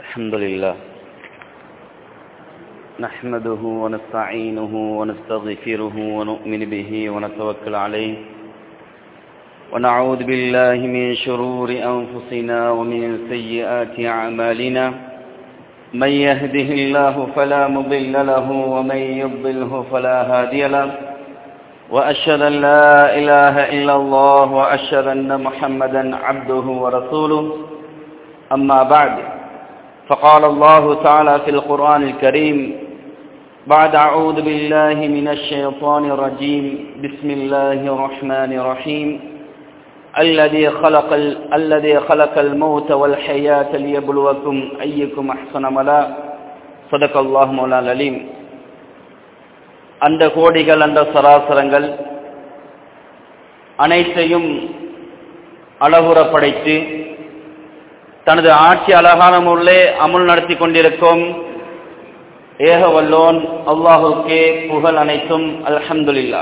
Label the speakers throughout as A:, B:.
A: الحمد لله نحمده ونستعينه ونستغفره ونؤمن به ونتوكل عليه ونعوذ بالله من شرور أنفسنا ومن سيئات أعمالنا من يهده الله فلا مضل له ومن يضله فلا هادي له وأشهد أن لا إله إلا الله وأشهد أن محمدا عبده ورسوله أما بعد فقال الله تعالى في القرآن الكريم بعد أعوذ بالله من الشيطان الرجيم بسم الله الرحمن الرحيم الذي خلق ال... الذي خلق الموت والحياة ليبلوكم أيكم أحسن ملا صدق الله مولانا العليم அந்த கோடிகள் அந்த சராசரங்கள் அனைத்தையும் அழகுற படைத்து தனது ஆட்சி அழகான முறையிலே அமுல் நடத்தி கொண்டிருக்கும் ஏக வல்லோன் அல்லாஹுக்கே புகழ் அனைத்தும் அல்ஹம்துலில்லா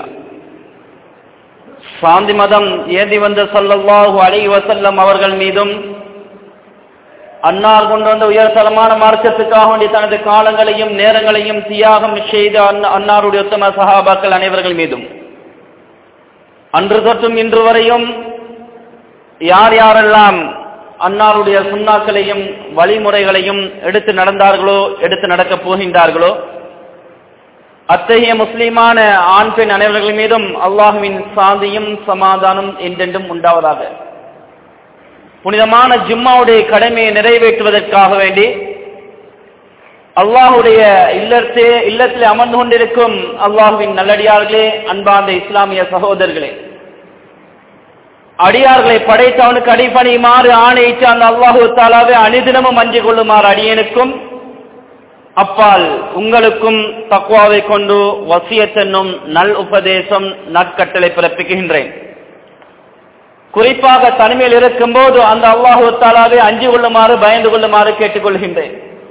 A: சாந்தி மதம் ஏந்தி வந்த சல்லல்லாஹு அலை வசல்லம் அவர்கள் மீதும் அன்னார் கொண்டு வந்த உயர்தரமான மார்க்கத்துக்காக வேண்டி தனது காலங்களையும் நேரங்களையும் தியாகம் செய்த அன்னாருடைய உத்தம சகாபாக்கள் அனைவர்கள் மீதும் அன்று தொற்றும் இன்று வரையும் யார் யாரெல்லாம் அன்னாருடைய சுண்ணாக்களையும் வழிமுறைகளையும் எடுத்து நடந்தார்களோ எடுத்து நடக்கப் போகின்றார்களோ அத்தகைய முஸ்லிமான ஆண் பெண் அனைவர்கள் மீதும் அல்லாஹுவின் சாந்தியும் சமாதானம் என்றென்றும் உண்டாவதாக புனிதமான ஜும்மாவுடைய கடமையை நிறைவேற்றுவதற்காக வேண்டி அல்லாஹுடைய இல்லத்தே இல்லத்தில் அமர்ந்து கொண்டிருக்கும் அல்லாஹுவின் நல்லடியார்களே அன்பார்ந்த இஸ்லாமிய சகோதரர்களே அடியார்களை படைத்தவனுக்கு அடிபணியுமாறு ஆணையிட்டு அந்த அல்லாஹு தாலாவே அணிதினமும் அஞ்சு கொள்ளுமாறு அடியனுக்கும் அப்பால் உங்களுக்கும் தக்குவாவை கொண்டு வசியத்தென்னும் நல் உபதேசம் நற்கட்டளை பிறப்பிக்கின்றேன் குறிப்பாக தனிமையில் இருக்கும் போது அந்த அல்லாஹு தாலாவே அஞ்சு கொள்ளுமாறு பயந்து கொள்ளுமாறு கேட்டுக்கொள்கின்றேன்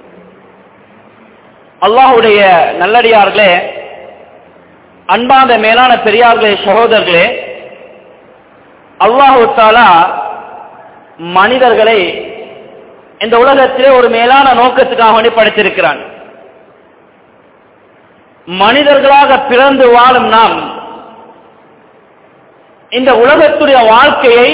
A: அல்லாஹுடைய நல்லடியார்களே அன்பாந்த மேலான பெரியார்களே சகோதரர்களே அல்லாஹு தாலா மனிதர்களை இந்த உலகத்திலே ஒரு மேலான நோக்கத்துக்காக வேண்டி படைத்திருக்கிறான் மனிதர்களாக பிறந்து வாழும் நாம் இந்த உலகத்துடைய வாழ்க்கையை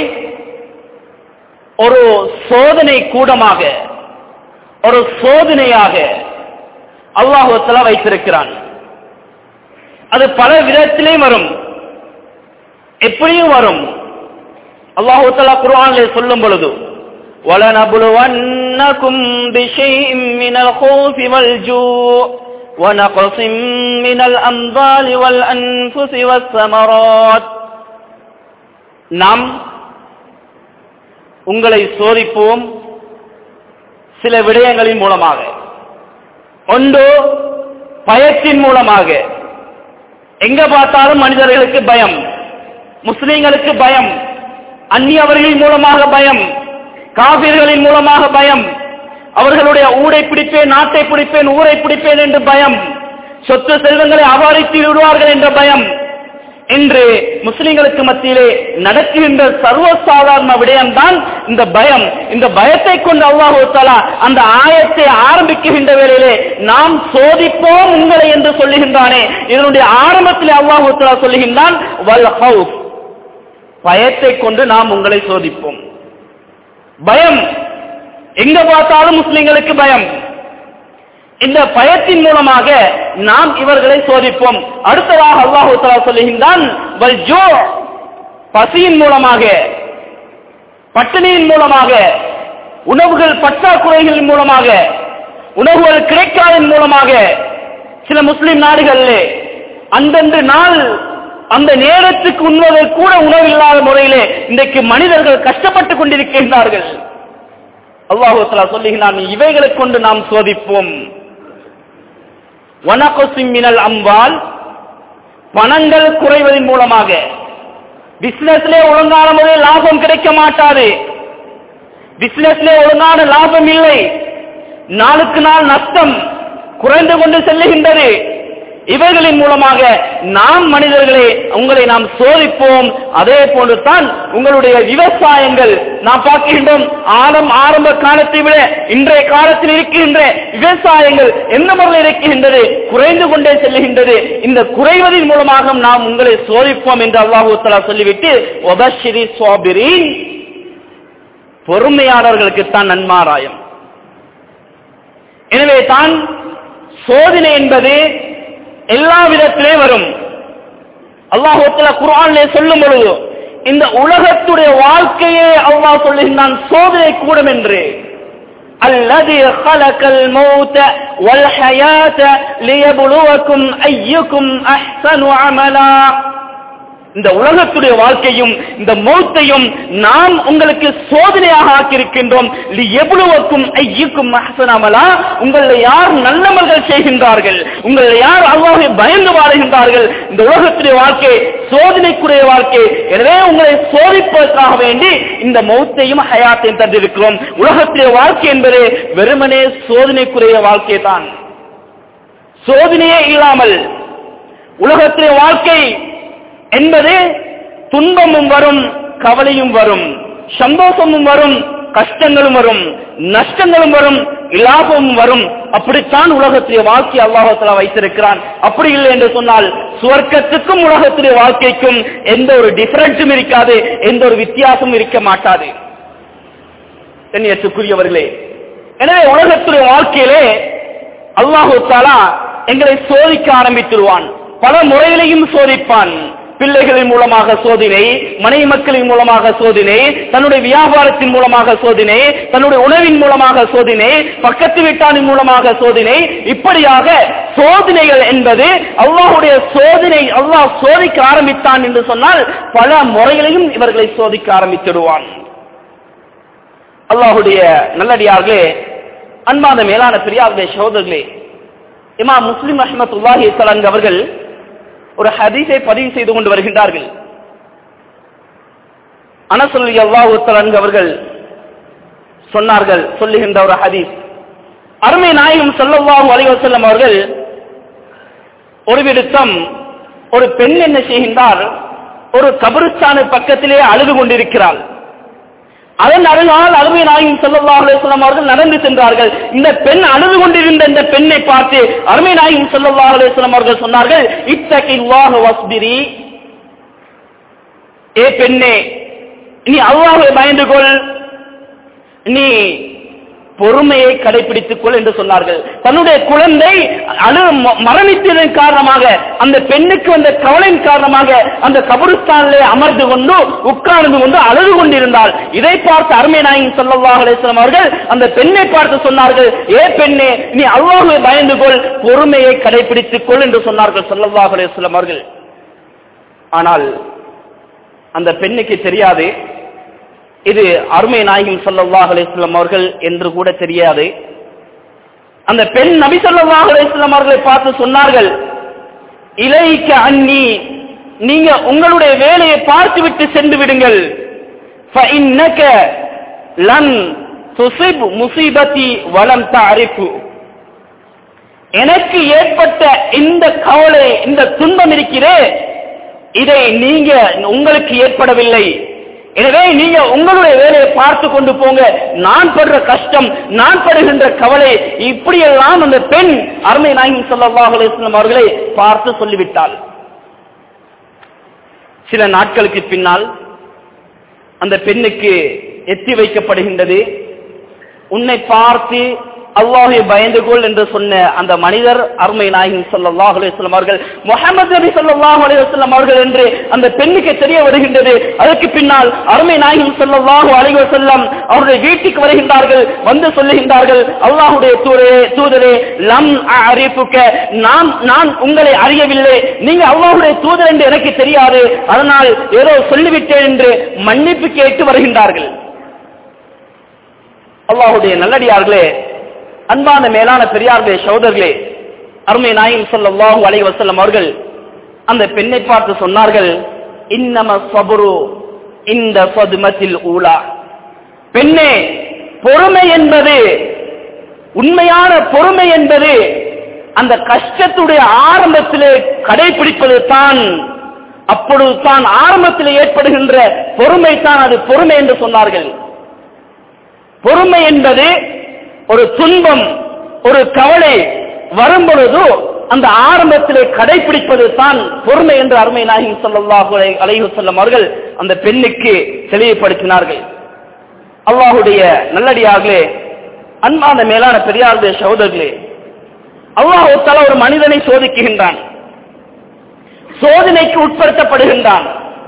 A: ஒரு சோதனை கூடமாக ஒரு சோதனையாக அல்லாஹுத்தலா வைத்திருக்கிறான் அது பல விதத்திலே வரும் எப்படியும் வரும் அல்லாஹு தலா குர்ஆனிலே சொல்லும் பொழுது وَلَنَبْلُوَنَّكُمْ بِشَيْءٍ مِّنَ الْخَوْفِ وَالْجُوعِ وَنَقْصٍ مِّنَ الْأَمْوَالِ وَالْأَنفُسِ وَالثَّمَرَاتِ நாம் உங்களை சோதிப்போம் சில விடயங்களின் மூலமாக ஒன்று பயத்தின் மூலமாக எங்க பார்த்தாலும் மனிதர்களுக்கு பயம் முஸ்லிம்களுக்கு பயம் அந்நியவர்களின் மூலமாக பயம் காவிர்களின் மூலமாக பயம் அவர்களுடைய ஊரை பிடிப்பேன் நாட்டை பிடிப்பேன் ஊரை பிடிப்பேன் என்று பயம் சொத்து செல்வங்களை அபாரித்து விடுவார்கள் என்ற பயம் இன்று முஸ்லிம்களுக்கு மத்தியிலே நடக்குகின்ற சர்வசாதாரண விடயம்தான் இந்த பயம் இந்த பயத்தை கொண்டு அல்லாஹு தாலா அந்த ஆயத்தை ஆரம்பிக்குகின்ற வேளையிலே நாம் சோதிப்போம் உங்களை என்று சொல்லுகின்றானே இதனுடைய ஆரம்பத்திலே அல்லாஹு தாலா சொல்லுகின்றான் வல் ஹவுஸ் பயத்தை கொண்டு நாம் உங்களை சோதிப்போம் பயம் எங்க பார்த்தாலும் முஸ்லிம்களுக்கு பயம் இந்த பயத்தின் மூலமாக நாம் இவர்களை சோதிப்போம் அடுத்ததாக அல்லாஹு தலா சொல்லுகின்றான் பசியின் மூலமாக பட்டினியின் மூலமாக உணவுகள் பற்றாக்குறைகளின் மூலமாக உணவுகள் கிடைக்காதன் மூலமாக சில முஸ்லிம் நாடுகளிலே அந்தந்த நாள் அந்த நேரத்துக்கு உண்ணுவதற்கு கூட உணவில்லாத முறையிலே இன்றைக்கு மனிதர்கள் கஷ்டப்பட்டுக் கொண்டிருக்கின்றார்கள் அல்லாஹு சொல்லுகிறான் இவைகளை கொண்டு நாம் சோதிப்போம் வனகொசிமினல் அம்பால் பணங்கள் குறைவதன் மூலமாக பிசினஸ்ல ஒழுங்கான முறையில் லாபம் கிடைக்க மாட்டாது பிசினஸ்ல ஒழுங்கான லாபம் இல்லை நாளுக்கு நாள் நஷ்டம் குறைந்து கொண்டு செல்லுகின்றது இவைகளின் மூலமாக நாம் மனிதர்களே உங்களை நாம் சோதிப்போம் அதே போன்று தான் உங்களுடைய விவசாயங்கள் நாம் பார்க்கின்றோம் ஆரம் ஆரம்ப காலத்தை விட இன்றைய காலத்தில் இருக்கின்ற விவசாயங்கள் எந்த முறையில் இருக்கின்றது குறைந்து கொண்டே செல்லுகின்றது இந்த குறைவதன் மூலமாக நாம் உங்களை சோதிப்போம் என்று அல்லாஹு தஆலா சொல்லிவிட்டு ஒபஷிரி சோபிரின் பொறுமையாளர்களுக்கு தான் நன்மாராயம் எனவே தான் சோதனை என்பது எல்லா விதத்திலே வரும் அல்லாஹுல குர்ஆனிலே சொல்லும் பொழுது இந்த உலகத்துடைய வாழ்க்கையே அல்லாஹ் சொல்லுகின்றான் சோதனை கூடும் என்று الذي خلق الموت والحياة ليبلوكم أيكم أحسن عملا இந்த உலகத்துடைய வாழ்க்கையும் இந்த மௌத்தையும் நாம் உங்களுக்கு சோதனையாக ஆக்கியிருக்கின்றோம் எவ்வளவுக்கும் ஐயுக்கும் அஹசனாமலா உங்களை யார் நல்லமல்கள் செய்கின்றார்கள் உங்களை யார் அல்லாஹை பயந்து வாழுகின்றார்கள் இந்த உலகத்துடைய வாழ்க்கை சோதனைக்குரிய வாழ்க்கை எனவே உங்களை சோதிப்பதற்காக வேண்டி இந்த மௌத்தையும் ஹயாத்தையும் தந்திருக்கிறோம் உலகத்துடைய வாழ்க்கை என்பது வெறுமனே சோதனைக்குரிய வாழ்க்கை தான் சோதனையே இல்லாமல் உலகத்துடைய வாழ்க்கை என்பது துன்பமும் வரும் கவலையும் வரும் சந்தோஷமும் வரும் கஷ்டங்களும் வரும் நஷ்டங்களும் வரும் லாபமும் வரும் அப்படித்தான் உலகத்திலே வாழ்க்கை அல்லாஹத்துல வைத்திருக்கிறான் அப்படி இல்லை என்று சொன்னால் சுவர்க்கத்துக்கும் உலகத்திலே வாழ்க்கைக்கும் எந்த ஒரு டிஃபரன்ஸும் இருக்காது எந்த ஒரு வித்தியாசமும் இருக்க மாட்டாது கண்ணியத்துக்குரியவர்களே எனவே உலகத்துடைய வாழ்க்கையிலே அல்லாஹு தாலா எங்களை சோதிக்க ஆரம்பித்துருவான் பல முறையிலையும் சோதிப்பான் பிள்ளைகளின் மூலமாக சோதனை மனைவி மக்களின் மூலமாக சோதனை தன்னுடைய வியாபாரத்தின் மூலமாக சோதனை தன்னுடைய உணவின் மூலமாக சோதனை பக்கத்து வீட்டானின் மூலமாக சோதனை இப்படியாக சோதனைகள் என்பது அல்லாஹுடைய சோதனை அல்லாஹ் சோதிக்க ஆரம்பித்தான் என்று சொன்னால் பல முறைகளையும் இவர்களை சோதிக்க ஆரம்பித்திடுவான் அல்லாஹுடைய நல்லடியார்களே அன்பாத மேலான பெரியாருடைய சகோதரர்களே இமா முஸ்லிம் அஹமத்துல்லாஹி சலங் அவர்கள் ஒரு ஹதீஸை பதிவு செய்து கொண்டு வருகின்றார்கள் அனசல்லி அல்லாஹு தலன் அவர்கள் சொன்னார்கள் சொல்லுகின்ற ஒரு ஹதீஸ் அருமை நாயகம் சொல்லல்லாஹு அலைவசல்லம் அவர்கள் ஒரு விடுத்தம் ஒரு பெண் என்ன செய்கின்றார் ஒரு கபருஸ்தான பக்கத்திலே அழுது கொண்டிருக்கிறாள் அதன் அருகால் அருமை நாயகம் சொல்லல்லாஹு அலைவசல்லம் அவர்கள் நடந்து சென்றார்கள் இந்த பெண் அழுது கொண்டிருந்த இந்த பெண்ணை பார்த்து அருமை நாயகம் சொல்லல்லாஹு அலைவசல்லம் அவர்கள் சொன்னார்கள் இத்தகில்லாஹு வஸ்பிரி ஏ பெண்ணே நீ அல்லாஹை பயந்து கொள் நீ பொறுமையை கடைபிடித்துக் கொள் என்று சொன்னார்கள் தன்னுடைய குழந்தை அழு மரணித்ததன் காரணமாக அந்த பெண்ணுக்கு வந்த கவலையின் காரணமாக அந்த கபருஸ்தானிலே அமர்ந்து கொண்டு உட்கார்ந்து கொண்டு அழுது கொண்டிருந்தாள் இதை பார்த்து அருமை நாயகன் சொல்லல்லாஹ் அலிஸ்லாம் அவர்கள் அந்த பெண்ணை பார்த்து சொன்னார்கள் ஏ பெண்ணே நீ அல்லாஹை பயந்து கொள் பொறுமையை கடைபிடித்துக் கொள் என்று சொன்னார்கள் சொல்லல்லாஹ் அலிஸ்லாம் அவர்கள் ஆனால் அந்த பெண்ணுக்கு தெரியாது இது அருமை நாயகம் சல்லாஹ் அலிஸ்லாம் அவர்கள் என்று கூட தெரியாது அந்த பெண் நபி சொல்லாஹ் அலிஸ்லாம் அவர்களை பார்த்து சொன்னார்கள் இலைக்க அன்னி நீங்க உங்களுடைய வேலையை பார்த்து விட்டு சென்று விடுங்கள் லன் துசிப் முசீபத்தி வலம் தாரிப்பு எனக்கு ஏற்பட்ட இந்த கவலை இந்த துன்பம் இருக்கிறே இதை நீங்க உங்களுக்கு ஏற்படவில்லை எனவே நீங்க உங்களுடைய வேலையை பார்த்து கொண்டு போங்க நான் படுற கஷ்டம் நான் படுகின்ற கவலை இப்படியெல்லாம் அந்த பெண் அருமை நாயகம் சல்லாஹ் அலிஸ்லாம் அவர்களை பார்த்து சொல்லிவிட்டாள் சில நாட்களுக்கு பின்னால் அந்த பெண்ணுக்கு எத்தி வைக்கப்படுகின்றது உன்னை பார்த்து அல்லாஹை பயந்து கொள் என்று சொன்ன அந்த மனிதர் அருமை நாயகம் சல்லாஹ் அலிஸ்லாம் அவர்கள் முகமது நபி சொல்லாஹ் அலிவசல்லாம் அவர்கள் என்று அந்த பெண்ணுக்கு தெரிய வருகின்றது அதற்கு பின்னால் அருமை நாயகம் சொல்லாஹு அலிவசல்லாம் அவருடைய வீட்டுக்கு வருகின்றார்கள் வந்து சொல்லுகின்றார்கள் அல்லாஹுடைய தூதரே தூதரே லம் அறிப்புக்க நான் நான் உங்களை அறியவில்லை நீங்க அல்லாஹுடைய தூதர் என்று எனக்கு தெரியாது அதனால் ஏதோ சொல்லிவிட்டேன் என்று மன்னிப்பு கேட்டு வருகின்றார்கள் அல்லாஹுடைய நல்லடியார்களே அன்பான மேலான பெரியார்களே சகோதரர்களே அருமை நாயின் சொல்லல்லாஹு அலைஹி வஸல்லம் அவர்கள் அந்த பெண்ணை பார்த்து சொன்னார்கள் இன்னம சபுரு இந்த சதுமத்தில் ஊலா பெண்ணே பொறுமை என்பது உண்மையான பொறுமை என்பது அந்த கஷ்டத்துடைய ஆரம்பத்திலே கடைபிடிப்பது தான் அப்பொழுது தான் ஆரம்பத்தில் ஏற்படுகின்ற பொறுமை தான் அது பொறுமை என்று சொன்னார்கள் பொறுமை என்பது ஒரு துன்பம் ஒரு கவலை வரும்பொழுது அந்த ஆரம்பத்திலே கடைபிடிப்பது தான் பொறுமை என்று அருமை நாயகி ஸல்லல்லாஹு அலைஹி வஸல்லம் அவர்கள் அந்த பெண்ணுக்கு தெளிவுபடுத்தினார்கள் அல்லாஹுடைய நல்லடியார்களே அன்பான மேலான பெரியாருடைய சகோதரர்களே அல்லாஹு தஆலா ஒரு மனிதனை சோதிக்குகின்றான் சோதனைக்கு உட்படுத்தப்படுகின்றான்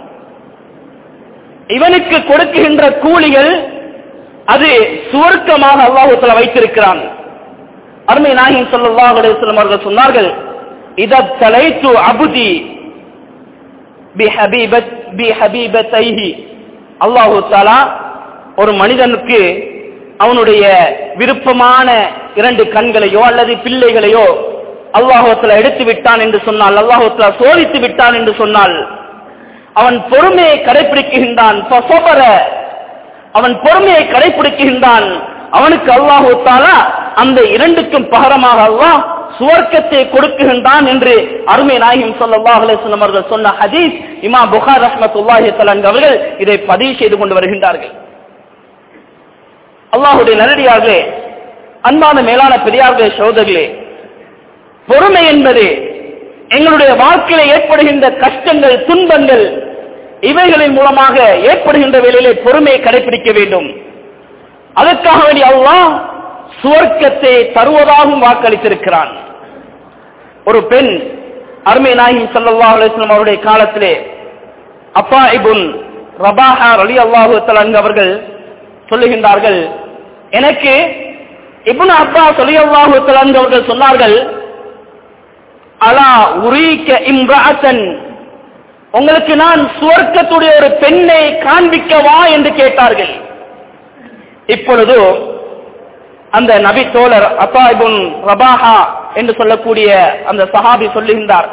A: இவனுக்கு கொடுக்குகின்ற கூலிகள் அது சுவர்க்கமாக அல்லாஹு தஆலா வைத்திருக்கிறான் அருமை நாயகம் ஸல்லல்லாஹு அலைஹி வஸல்லம் அவர்கள் சொன்னார்கள் இத தலைத்து அபுதி பிஹபீபத் பிஹபீபத்தைஹி அல்லாஹு தஆலா ஒரு மனிதனுக்கு அவனுடைய விருப்பமான இரண்டு கண்களையோ அல்லது பிள்ளைகளையோ அல்லாஹுல எடுத்து விட்டான் என்று சொன்னால் அல்லாஹுல சோதித்து விட்டான் என்று சொன்னால் அவன் பொறுமையை கடைபிடிக்குகின்றான் ஃபஸபர. அவன் பொறுமையை கடைபிடிக்குகின்றான் அவனுக்கு அல்லாஹு தாலா அந்த இரண்டுக்கும் பகரமாக அல்லாஹ் சுவர்க்கத்தை கொடுக்குகின்றான் என்று அருமை நாயகம் ஸல்லல்லாஹு அலைஹி வஸல்லம் அவர்கள் சொன்ன ஹதீஸ் இமாம் புகார் ரஹ்மத்துல்லாஹி தஆலா அவர்கள் இதை பதிவு செய்து கொண்டு வருகின்றார்கள் அல்லாஹுடைய நல்லடியார்களே அன்பான மேலான பெரியார்களே சோதர்களே பொறுமை என்பது எங்களுடைய வாழ்க்கையில ஏற்படுகின்ற கஷ்டங்கள் துன்பங்கள் இவைகளின் மூலமாக ஏற்படுகின்ற வேளையிலே பொறுமையை கடைபிடிக்க வேண்டும் அதற்காக வேண்டிய அல்லாஹ் சுவர்க்கத்தை தருவதாகவும் வாக்களித்திருக்கிறான் ஒரு பெண் அருமை நாயகம் ஸல்லல்லாஹு அலைஹி வஸல்லம் அவருடைய காலத்திலே அப்பா இபுன் ரபாஹா அலி அல்லாஹு அவர்கள் சொல்லுகின்றார்கள் எனக்கு இப்னு அப்பாஸ் ரலியல்லாஹு தஆலா அவர்கள் சொன்னார்கள் அலா உரீக்க இம்ரஅத்தன் உங்களுக்கு நான் சுவர்க்கத்துடைய ஒரு பெண்ணை காண்பிக்கவா என்று கேட்டார்கள் இப்பொழுது அந்த நபி தோழர் அப்பா இபுன் ரபாஹா என்று சொல்லக்கூடிய அந்த சஹாபி சொல்லுகின்றார்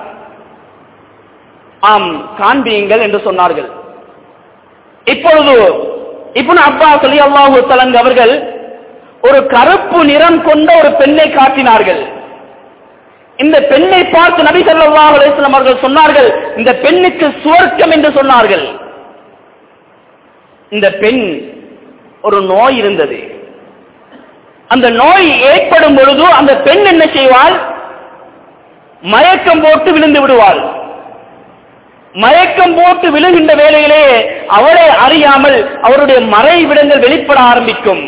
A: ஆம் காண்பியுங்கள் என்று சொன்னார்கள் இப்பொழுது இப்னு அப்பாஸ் ரலியல்லாஹு தஆலா அவர்கள் ஒரு கருப்பு நிறம் கொண்ட ஒரு பெண்ணை காட்டினார்கள் இந்த பெண்ணை பார்த்து நபி ஸல்லல்லாஹு அலைஹி வஸல்லம் அவர்கள் சொன்னார்கள் இந்த பெண்ணுக்கு சுவர்க்கம் என்று சொன்னார்கள் இந்த பெண் ஒரு நோய் இருந்தது அந்த நோய் ஏற்படும் பொழுது அந்த பெண் என்ன செய்வாள் மயக்கம் போட்டு விழுந்து விடுவாள் மயக்கம் போட்டு விழுகின்ற வேளையிலே அவளை அறியாமல் அவருடைய மறைவிடங்கள் வெளிப்பட ஆரம்பிக்கும்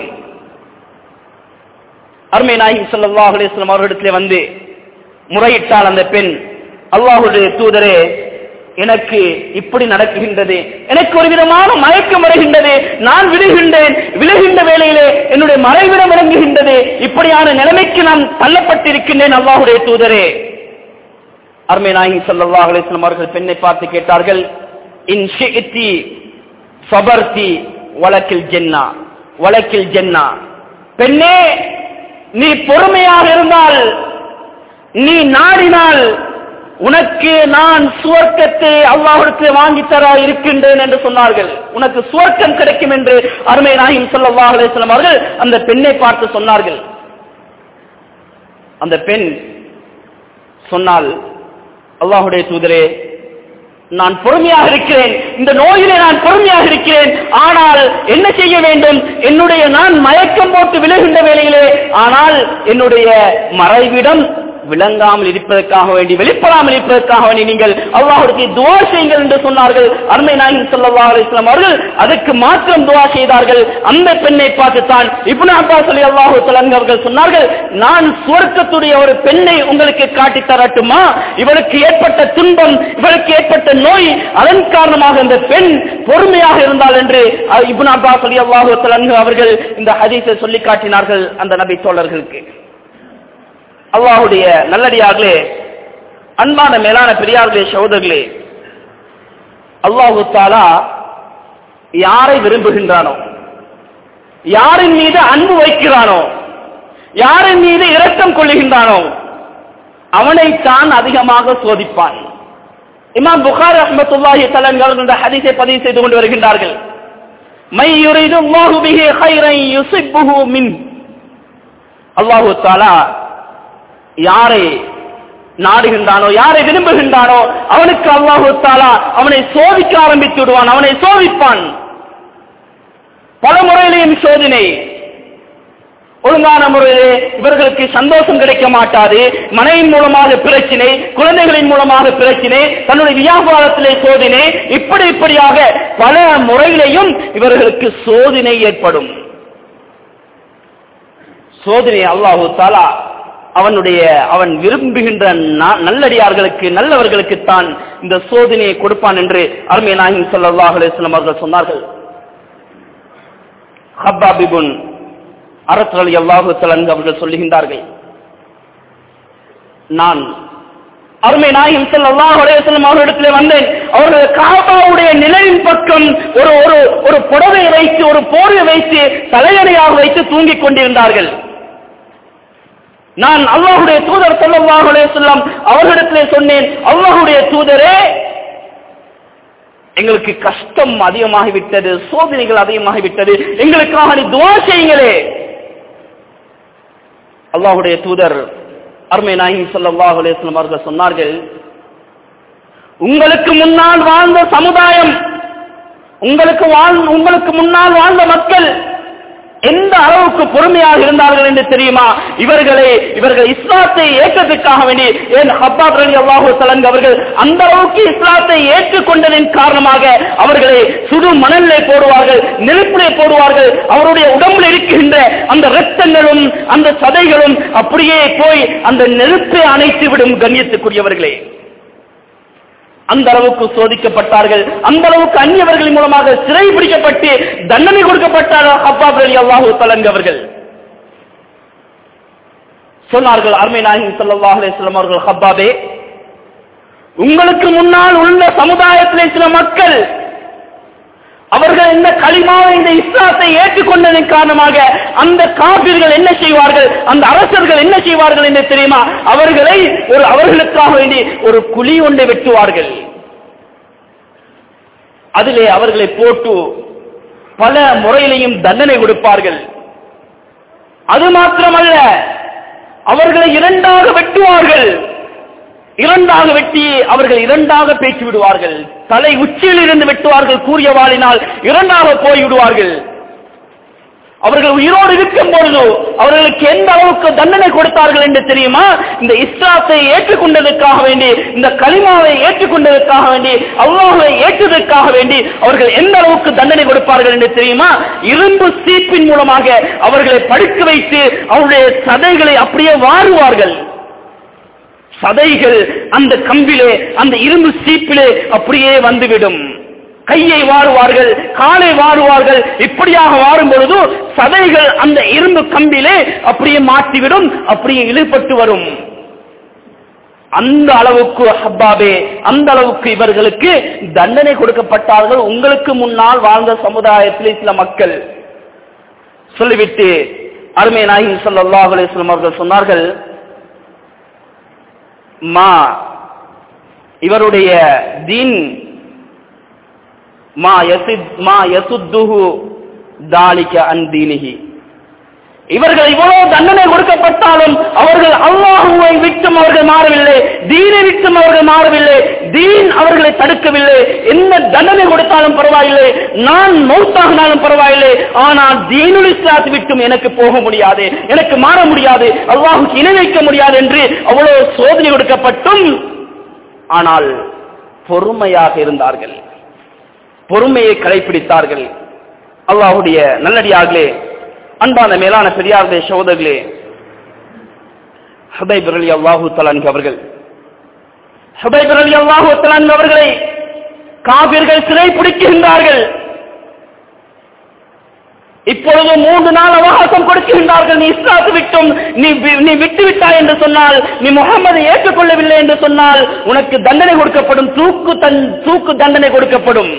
A: அருமை நாயகி ஸல்லல்லாஹு அலைஹி வஸல்லம் அவர்களிடத்திலே வந்து முறையிட்டால் அந்த பெண் அல்லாஹுடைய தூதரே எனக்கு இப்படி நடக்குகின்றது எனக்கு ஒரு விதமான மயக்கம் வருகின்றது நான் விழுகின்றேன் விழுகின்ற வேளையிலே என்னுடைய மறைவிடம் விளங்குகின்றது இப்படியான நிலைமைக்கு நான் தள்ளப்பட்டிருக்கின்றேன் அல்லாஹுடைய தூதரே அருமை நாயகி ஸல்லல்லாஹு அலைஹி வஸல்லம் அவர்கள் பெண்ணை பார்த்து கேட்டார்கள் இன் ஷிஇத்தி சபர்தி வலக்கில் ஜென்னா வலக்கில் ஜென்னா பெண்ணே நீ பொறுமையாக இருந்தால் நீ நாடினால் உனக்கு நான் சுவர்க்கத்தை அல்லாஹ்விடத்தை வாங்கி தர இருக்கின்றேன் என்று சொன்னார்கள் உனக்கு சுவர்க்கம் கிடைக்கும் என்று அருமை நாயின் ஸல்லல்லாஹு அலைஹி வஸல்லம் அவர்கள் அந்த பெண்ணை பார்த்து சொன்னார்கள் அந்த பெண் சொன்னால் அல்லாஹுடைய தூதரே நான் பொறுமையாக இருக்கிறேன் இந்த நோயிலே நான் பொறுமையாக இருக்கிறேன் ஆனால் என்ன செய்ய வேண்டும் என்னுடைய நான் மயக்கம் போட்டு விழுகின்ற வேளையிலே ஆனால் என்னுடைய மறைவிடம் விளங்காமல் இருப்பதற்காக வேண்டி வெளிப்படாமல் இருப்பதற்காக வேண்டி நீங்கள் அல்லாஹுடைய துவா செய்யுங்கள் என்று சொன்னார்கள் அருமை நாயகன் ஸல்லல்லாஹு அலைஹி வஸல்லம் அவர்கள் அதற்கு மாத்திரம் துவா செய்தார்கள் அந்த பெண்ணை பார்த்துத்தான் இப்னு அப்பாஸ் அலி அல்லாஹு தஆலா அவர்கள் சொன்னார்கள் நான் சுவர்க்கத்துடைய ஒரு பெண்ணை உங்களுக்கு காட்டி தரட்டுமா இவளுக்கு ஏற்பட்ட துன்பம் இவளுக்கு ஏற்பட்ட நோய் அதன் காரணமாக இந்த பெண் பொறுமையாக இருந்தாள் என்று அஹ், இப்னு அப்பாஸ் அலி அல்லாஹு தஆலா அவர்கள் இந்த ஹதீஸை சொல்லி காட்டினார்கள் அந்த நபி தோழர்களுக்கு அல்லாஹுடைய நல்லடியார்களே அன்பான மேலான பெரியார்களே சகோதரர்களே அல்லாஹு தாலா யாரை விரும்புகின்றானோ யாரின் மீது அன்பு வைக்கிறானோ யாரின் மீது இரக்கம் கொள்ளுகின்றானோ அவனைத்தான் அதிகமாக சோதிப்பான் இமாம் புகார் ரஹ்மத்துல்லாஹி தலங்கள் என்ற ஹதீஸை பதிவு செய்து கொண்டு வருகின்றார்கள் மை யுரிது அல்லாஹு பிஹி கைரன் யுஸிப்புஹு மின் அல்லாஹு தஆலா யாரை நாடுகின்றானோ யாரை விரும்புகின்றானோ அவனுக்கு அல்லாஹு தாலா அவனை சோதிக்க ஆரம்பித்து விடுவான் அவனை சோதிப்பான் பல முறையிலேயும் சோதனை ஒழுங்கான முறையிலே இவர்களுக்கு சந்தோஷம் கிடைக்க மாட்டாது மனைவின் மூலமாக பிரச்சினை குழந்தைகளின் மூலமாக பிரச்சினை தன்னுடைய வியாபாரத்திலே சோதனை இப்படி இப்படியாக பல முறையிலையும் இவர்களுக்கு சோதனை ஏற்படும் சோதனை அல்லாஹு தாலா அவனுடைய அவன் விரும்புகின்ற ந- நல்லடியார்களுக்கு நல்லவர்களுக்கு தான் இந்த சோதனையை கொடுப்பான் என்று அருமை நாயகம் ஸல்லல்லாஹு அலைஹி வஸல்லம் அவர்கள் சொன்னார்கள் ஹப்பாபிபுன் அரசல் அல்லாஹு தலன் அவர்கள் சொல்லுகின்றார்கள் நான் அருமை நாயகம் ஸல்லல்லாஹு அலைஹி வஸல்லம் அவர்களிடத்திலே வந்தேன் அவர்கள் காபாவுடைய நிலையின் பக்கம் ஒரு ஒரு ஒரு புடவை வைத்து ஒரு போர்வை வைத்து தலையணையாக வைத்து தூங்கிக் கொண்டிருந்தார்கள் நான் அல்லாஹுடைய தூதர் ஸல்லல்லாஹு அலைஹி வஸல்லம் அவர்களிடத்திலே சொன்னேன் அல்லாஹுடைய தூதரே எங்களுக்கு கஷ்டம் அதிகமாகிவிட்டது சோதனைகள் அதிகமாகிவிட்டது எங்களுக்காக நீ துவா செய்யுங்களே அல்லாஹுடைய தூதர் அருமை நாயகி ஸல்லல்லாஹு அலைஹி வஸல்லம் அவர்கள் சொன்னார்கள் உங்களுக்கு முன்னால் வாழ்ந்த சமுதாயம் உங்களுக்கு வாழ் உங்களுக்கு முன்னால் வாழ்ந்த மக்கள் எந்த அளவுக்கு பொறுமையாக இருந்தார்கள் என்று தெரியுமா இவர்களை இவர்கள் இஸ்லாத்தை ஏற்றதுக்காக வேண்டி ஏன் ஹப்பாப் அலி அல்லாஹு தலங்க அவர்கள் அந்த அளவுக்கு இஸ்லாத்தை ஏற்றுக்கொண்டதின் காரணமாக அவர்களை சுடு மணலிலே போடுவார்கள் நெருப்பிலே போடுவார்கள் அவருடைய உடம்பில் இருக்கின்ற அந்த இரத்தங்களும் அந்த சதைகளும் அப்படியே போய் அந்த நெருப்பை அணைத்து விடும் கண்ணியத்துக்குரியவர்களே அந்த அளவுக்கு சோதிக்கப்பட்டார்கள் அந்த அளவுக்கு அந்நியவர்களின் மூலமாக சிறை பிடிக்கப்பட்டு தண்டனை கொடுக்கப்பட்டார்கள் அப்பாப் அலி அல்லாஹு தலங்க அவர்கள் சொன்னார்கள் அருமை நாயகி ஸல்லல்லாஹு அலைஹி வஸல்லம் அவர்கள் ஹப்பாபே உங்களுக்கு முன்னால் உள்ள சமுதாயத்திலே சில மக்கள் அவர்கள் இந்த களிமாவை இந்த இஸ்லாத்தை ஏற்றுக்கொண்டதன் காரணமாக அந்த காபிர்கள் என்ன செய்வார்கள் அந்த அரசர்கள் என்ன செய்வார்கள் என்று தெரியுமா அவர்களை ஒரு அவர்களுக்காக வேண்டி ஒரு குழி ஒன்றை வெட்டுவார்கள் அதிலே அவர்களை போட்டு பல முறையிலையும் தண்டனை கொடுப்பார்கள் அது மாத்திரமல்ல அவர்களை இரண்டாக வெட்டுவார்கள் இரண்டாக வெட்டி அவர்கள் இரண்டாக பேச்சு விடுவார்கள் தலை உச்சியில் இருந்து வெட்டுவார்கள் கூறிய வாளினால் இரண்டாக போய் விடுவார்கள் அவர்கள் உயிரோடு இருக்கும் பொழுது அவர்களுக்கு எந்த அளவுக்கு தண்டனை கொடுத்தார்கள் என்று தெரியுமா இந்த இஸ்லாத்தை ஏற்றுக்கொண்டதற்காக வேண்டி இந்த கலிமாவை ஏற்றுக்கொண்டதற்காக வேண்டி அல்லாஹை ஏற்றதற்காக வேண்டி அவர்கள் எந்த அளவுக்கு தண்டனை கொடுப்பார்கள் என்று தெரியுமா இரும்பு சீப்பின் மூலமாக அவர்களை படுக்க வைத்து அவருடைய சதைகளை அப்படியே வாருவார்கள் சதைகள் அந்த கம்பிலே அந்த இரும்பு சீப்பிலே அப்படியே வந்துவிடும் கையை வாருவார்கள் காலை வாருவார்கள் இப்படியாக வாரும் பொழுது சதைகள் அந்த இரும்பு கம்பிலே அப்படியே மாட்டிவிடும் அப்படியே இழுபட்டு வரும் அந்த அளவுக்கு ஹப்பாபே அந்த அளவுக்கு இவர்களுக்கு தண்டனை கொடுக்கப்பட்டார்கள் உங்களுக்கு முன்னால் வாழ்ந்த சமுதாயத்திலே சில மக்கள் சொல்லிவிட்டு அருமை நாயகி ஸல்லல்லாஹு அலைஹி வஸல்லம் அவர்கள் சொன்னார்கள் மா இவருடைய தீன் மா யசித் மா யசுத்துஹு தாலிக அன் தீனிஹி இவர்கள் இவ்வளவு தண்டனை கொடுக்கப்பட்டாலும் அவர்கள் அல்லாஹுவை விட்டும் அவர்கள் மாறவில்லை தீனை விட்டும் அவர்கள் மாறவில்லை தீன் அவர்களை தடுக்கவில்லை என்ன தண்டனை கொடுத்தாலும் பரவாயில்லை நான் மௌத்தாகினாலும் பரவாயில்லை ஆனால் தீனுல் இஸ்லாத் விட்டும் எனக்கு போக முடியாது எனக்கு மாற முடியாது அல்லாஹுக்கு இணை வைக்க முடியாது என்று அவ்வளவு சோதனை கொடுக்கப்பட்டும் ஆனால் பொறுமையாக இருந்தார்கள் பொறுமையை கடைபிடித்தார்கள் அல்லாஹுடைய நல்லடியார்களே அன்பான மேலான பெரியார்களே சகோதரர்களே ஹுபைப் அலி அல்லாஹு தலான் அவர்கள் ஹுபைப் அலி அல்லாஹு தலான் அவர்களை காபிர்கள் சிறை பிடிக்கின்றார்கள் இப்பொழுது மூன்று நாள் அவகாசம் கொடுக்கின்றார்கள் நீ இஸ்லாத்து விட்டும் நீ வி- நீ விட்டு விட்டாய் என்று சொன்னால் நீ முகமதை ஏற்றுக்கொள்ளவில்லை என்று சொன்னால் உனக்கு தண்டனை கொடுக்கப்படும் தூக்கு தன் தூக்கு தண்டனை கொடுக்கப்படும்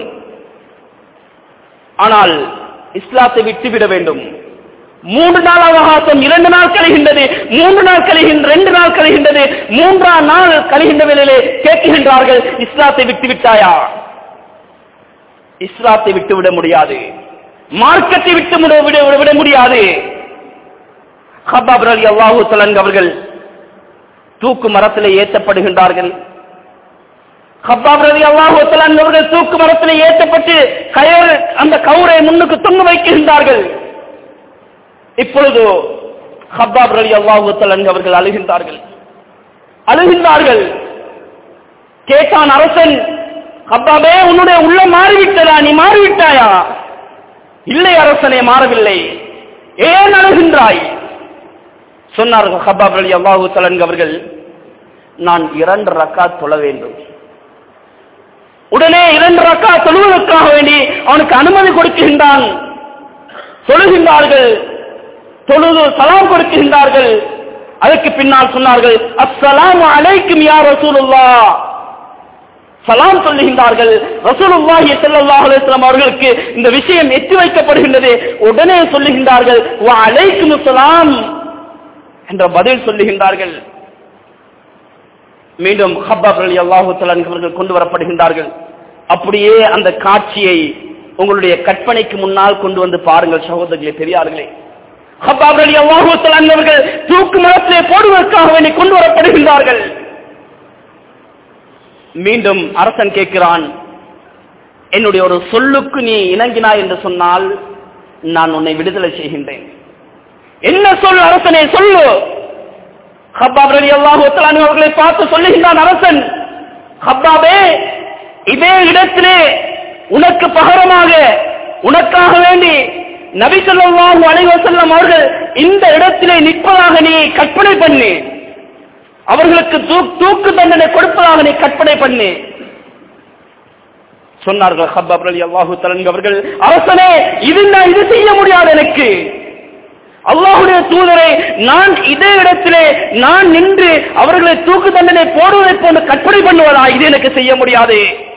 A: ஆனால் இஸ்லாத்தை விட்டுவிட வேண்டும் மூன்று நாள் அவகாசம் இரண்டு நாள் கழிகின்றது மூன்று நாள் கழிகின்ற ரெண்டு நாள் கழிகின்றது மூன்றாம் நாள் கழிகின்ற வேளையிலே கேட்கின்றார்கள் இஸ்லாத்தை விட்டு விட்டாயா இஸ்லாத்தை விட்டு விட முடியாது மார்க்கத்தை விட்டு விட விட- விட முடியாது ஹப்பாப் அலி அல்லாஹு தலன் அவர்கள் தூக்கு மரத்திலே ஏற்றப்படுகின்றார்கள் ஹப்பாப் ரவி அல்லாஹு அவர்கள் தூக்கு மரத்திலே ஏற்றப்பட்டு கயறு அந்த கவுரை முன்னுக்கு தொங்க வைக்கின்றார்கள் இப்பொழுது ஹப்பாப் ரவி அல்லாஹு அவர்கள் அழுகின்றார்கள் அழுகின்றார்கள் கேட்டான் அரசன் ஹப்பாபே உன்னுடைய உள்ள மாறிவிட்டதா நீ மாறிவிட்டாயா இல்லை அரசனே மாறவில்லை ஏன் அழுகின்றாய் சொன்னார்கள் ஹப்பாப் அலி அல்லாஹு தலன் அவர்கள் நான் இரண்டு ரக்கா தொழ வேண்டும் உடனே இரண்டு ரக்கா தொழுவதற்காக வேண்டி அவனுக்கு அனுமதி கொடுக்கின்றான் தொழுகின்றார்கள் தொழுது சலாம் கொடுக்கின்றார்கள் அதற்கு பின்னால் சொன்னார்கள் அஸ்ஸலாமு அலைக்கும் யா ரசூலுல்லா சலாம் சொல்லுகின்றார்கள் ரசூலுல்லாஹி ஸல்லல்லாஹு அலைஹி வஸல்லம் அவர்களுக்கு இந்த விஷயம் எத்தி வைக்கப்படுகின்றது உடனே சொல்லுகின்றார்கள் வ அலைக்கும் ஸலாம் என்ற பதில் சொல்லுகின்றார்கள் மீண்டும் ஹப்பாப் அலி அல்லாஹு அவர்கள் கொண்டு வரப்படுகின்றார்கள் அப்படியே அந்த காட்சியை உங்களுடைய கற்பனைக்கு முன்னால் கொண்டு வந்து பாருங்கள் சகோதரர்களே பெரியார்களே ஹப்பாப் அலி அல்லாஹு அவர்கள் தூக்கு மரத்திலே போடுவதற்காக வேண்டி கொண்டு வரப்படுகின்றார்கள் மீண்டும் அரசன் கேட்கிறான் என்னுடைய ஒரு சொல்லுக்கு நீ இணங்கினாய் என்று சொன்னால் நான் உன்னை விடுதலை செய்கின்றேன் என்ன சொல் அரசனே சொல்லு ஹப்பாப் ரலி அல்லாஹு அவர்களை பார்த்து சொல்லுகின்றான் அரசன் ஹப்பாபே இதே இடத்திலே உனக்கு பகரமாக உனக்காக வேண்டி நபி ஸல்லல்லாஹு அலைஹி வஸல்லம் அவர்கள் இந்த இடத்திலே நிற்பதாக நீ கற்பனை பண்ணு அவர்களுக்கு தூ- தூக்கு தண்டனை கொடுப்பதாக நீ கற்பனை பண்ணு சொன்னார்கள் ஹப்பாப் அலி அல்லாஹு தலன் அவர்கள் அரசனே இது நான் இது செய்ய முடியாது எனக்கு அல்லாஹுடைய தூதரை நான் இதே இடத்திலே நான் நின்று அவர்களை தூக்கு தண்டனை போடுவதை போன்று கற்பனை பண்ணுவதா இது எனக்கு செய்ய முடியாது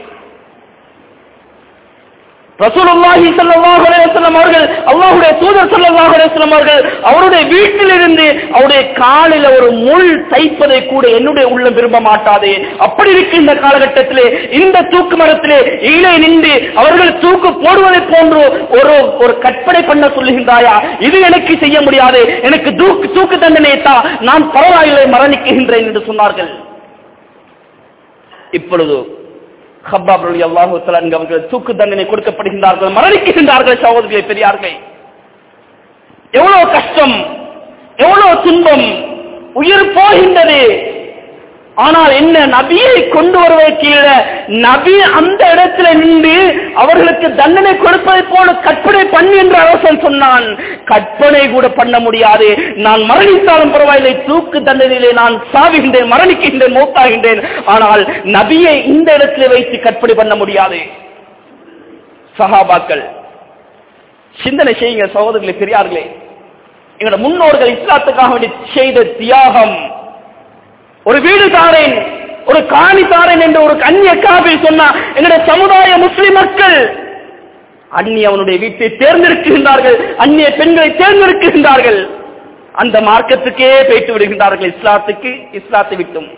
A: ரசூலுல்லாஹி ஸல்லல்லாஹு அலைஹி வஸல்லம் அவர்கள் அல்லாஹ்வுடைய தூதர் ஸல்லல்லாஹு அலைஹி வஸல்லம் அவர்கள் அவருடைய வீட்டிலிருந்து அவருடைய காலில் ஒரு முள் தைப்பதை கூட என்னுடைய உள்ளம் விரும்ப மாட்டாது அப்படி இருக்கின்ற காலகட்டத்திலே இந்த தூக்கு மரத்திலே ஈழே நின்று அவர்கள் தூக்கு போடுவதை போன்று ஒரு ஒரு கற்பனை பண்ண சொல்லுகின்றாயா இது எனக்கு செய்ய முடியாது எனக்கு தூக்கு தூக்கு தண்டனை தா நான் பரவாயில்லை மரணிக்குகின்றேன் என்று சொன்னார்கள் இப்பொழுது ஹப்பாப் ரலி அல்லாஹு தஆலா அவர்கள் தூக்கு தண்டனை கொடுக்கப்படுகின்றார்கள் மரணிக்கின்றார்கள் சகோதரிகளை பெரியார்கள் எவ்வளவு கஷ்டம் எவ்வளவு துன்பம் உயிர் போகின்றது ஆனால் என்ன நபியை கொண்டு வருவதற்கு இல்ல நபி அந்த இடத்துல நின்று அவர்களுக்கு தண்டனை கொடுப்பதை போல கற்பனை பண்ணு என்று அரசன் சொன்னான் கற்பனை கூட பண்ண முடியாது நான் மரணித்தாலும் பரவாயில்லை தூக்கு தண்டனையிலே நான் சாவுகின்றேன் மரணிக்கின்றேன் மூத்தாகின்றேன் ஆனால் நபியை இந்த இடத்துல வைத்து கற்பனை பண்ண முடியாது சஹாபாக்கள் சிந்தனை செய்யுங்க சகோதரர்களே பெரியார்களே எங்களோட முன்னோர்கள் இஸ்லாத்துக்காக வேண்டி செய்த தியாகம் ஒரு வீடு தாரேன் ஒரு காணி தாரேன் என்று ஒரு அந்நிய காபில் சொன்னா எங்களுடைய சமுதாய முஸ்லிம் மக்கள் அந்நிய அவனுடைய வீட்டை தேர்ந்தெடுக்கின்றார்கள் அந்நிய பெண்களை தேர்ந்தெடுக்கின்றார்கள் அந்த மார்க்கத்துக்கே போயிட்டு விடுகின்றார்கள் இஸ்லாத்துக்கு இஸ்லாத்தை விட்டும்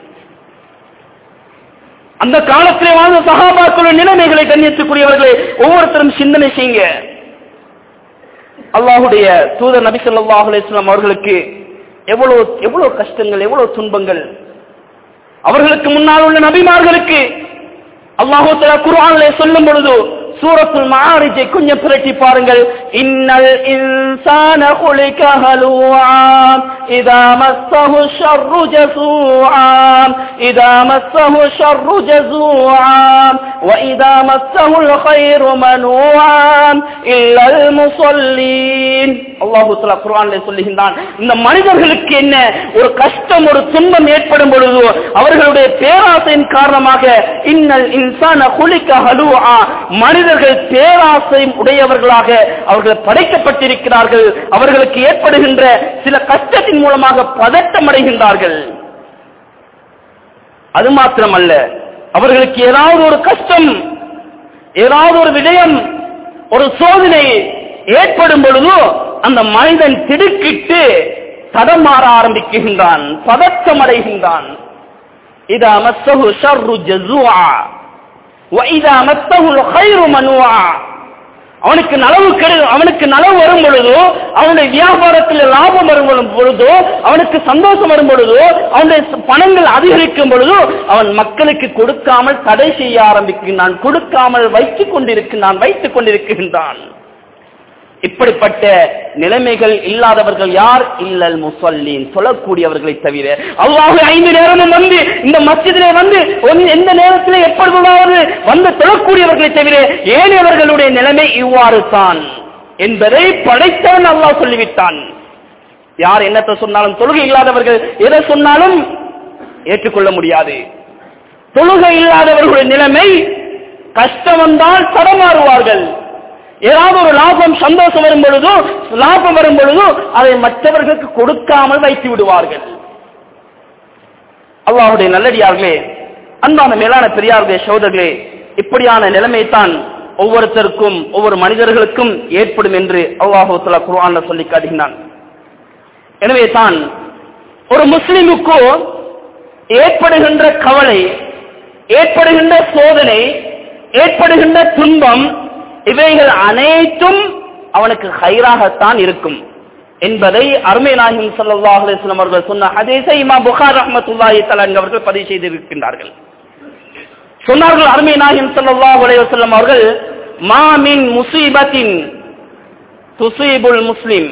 A: அந்த காலத்திலே வாழ்ந்த சகாபாக்களுடைய நிலைமைகளை கண்ணியத்துக்குரியவர்களை ஒவ்வொருத்தரும் சிந்தனை செய்யுங்க அல்லாஹுடைய தூதர் நபி ஸல்லல்லாஹு அலைஹி வஸல்லம் அவர்களுக்கு எவ்வளவு எவ்வளவு கஷ்டங்கள் எவ்வளவு துன்பங்கள் அவர்களுக்கு முன்னால் உள்ள நபிமார்களுக்கு அல்லாஹு தஆலா குர்ஆனிலே சொல்லும் பொழுது சூரத்துல் மஆரிஜை கொஞ்சம் புரட்டி பாருங்கள் இன்னல் இன்சான خلق هلوعا اذا مسه الشر جزوعا اذا مسه الشر جزوعا واذا مسه الخير منوعا الا المصلين அல்லாஹு தஆலா குர்ஆனிலே சொல்லுகின்றான் இந்த மனிதர்களுக்கு என்ன ஒரு கஷ்டம் ஒரு துன்பம் ஏற்படும் பொழுது அவர்களுடைய பேராசையின் காரணமாக இன்னல் இன்சான குலிக்க ஹலுஆ மனிதர்கள் பேராசை உடையவர்களாக அவர்கள் படைக்கப்பட்டிருக்கிறார்கள் அவர்களுக்கு ஏற்படுகின்ற சில கஷ்டத்தின் மூலமாக பதட்டம் அடைகின்றார்கள் அது மாத்திரமல்ல அவர்களுக்கு ஏதாவது ஒரு கஷ்டம் ஏதாவது ஒரு விடயம் ஒரு சோதனை ஏற்படும் பொழுது அந்த மனிதன் திடுக்கிட்டு தடமாற ஆரம்பிக்கின்றான் பதட்டம் அடைகின்றான் இதா மஸ்ஸஹு ஷர்ரு ஜஸூஆ وإذا مسه الخير منوعا அவனுக்கு நலவு கெடு அவனுக்கு நலவு வரும் பொழுதோ அவனுடைய வியாபாரத்தில் லாபம் வரும் பொழு- பொழுதோ அவனுக்கு சந்தோஷம் வரும் பொழுதோ அவனுடைய ச- பணங்கள் அதிகரிக்கும் பொழுதோ அவன் மக்களுக்கு கொடுக்காமல் தடை செய்ய ஆரம்பிக்கின்றான் கொடுக்காமல் வைத்துக் கொண்டிருக்கின்றான் வைத்துக் கொண்டிருக்கின்றான் இப்படிப்பட்ட நிலைமைகள் இல்லாதவர்கள் யார் இல்லல் முசல்லீன் சொல்லக்கூடியவர்களை தவிர அல்லாஹ் ஐந்து நேரமும் வந்து இந்த மஸ்ஜிதிலே வந்து ஒன்- எந்த நேரத்திலே எப்பொழுதாவது வந்து தொழக்கூடியவர்களை தவிர ஏனையவர்களுடைய நிலைமை இவ்வாறு தான் என்பதை படைத்தவன் அல்லாஹ் சொல்லிவிட்டான் யார் என்னத்தை சொன்னாலும் தொழுகை இல்லாதவர்கள் எதை சொன்னாலும் ஏற்றுக்கொள்ள முடியாது தொழுகை இல்லாதவர்களுடைய நிலைமை கஷ்டம் வந்தால் தடமாறுவார்கள் ஏதாவது ஒரு லாபம் சந்தோஷம் வரும் பொழுதோ லாபம் வரும் பொழுதோ அதை மற்றவர்களுக்கு கொடுக்காமல் வைத்து விடுவார்கள் அல்லாஹுடைய நல்லடியார்களே அன்பான மேலான பெரியார்களே சோதர்களே இப்படியான நிலைமை தான் ஒவ்வொருத்தருக்கும் ஒவ்வொரு மனிதர்களுக்கும் ஏற்படும் என்று அல்லாஹு தலா குர்ஆன்ல சொல்லி காட்டுகிறான் எனவே தான் ஒரு முஸ்லிமுக்கோ ஏற்படுகின்ற கவலை ஏற்படுகின்ற சோதனை ஏற்படுகின்ற துன்பம் இவைகள் அனைத்தும் அவனுக்கு ஹைராகத்தான் இருக்கும் என்பதை அருமை நாயகம் ஸல்லல்லாஹு அலைஹி வஸல்லம் அவர்கள் சொன்ன ஹதீஸை இமாம் புகார் ரஹ்மத்துல்லாஹி தஆலா அவர்கள் பதிவு செய்திருக்கின்றார்கள் சொன்னார்கள் அருமை நாயகம் ஸல்லல்லாஹு அலைஹி வஸல்லம் அவர்கள் மா மின் முஸீபத்தின் துஸீபுல் முஸ்லிம்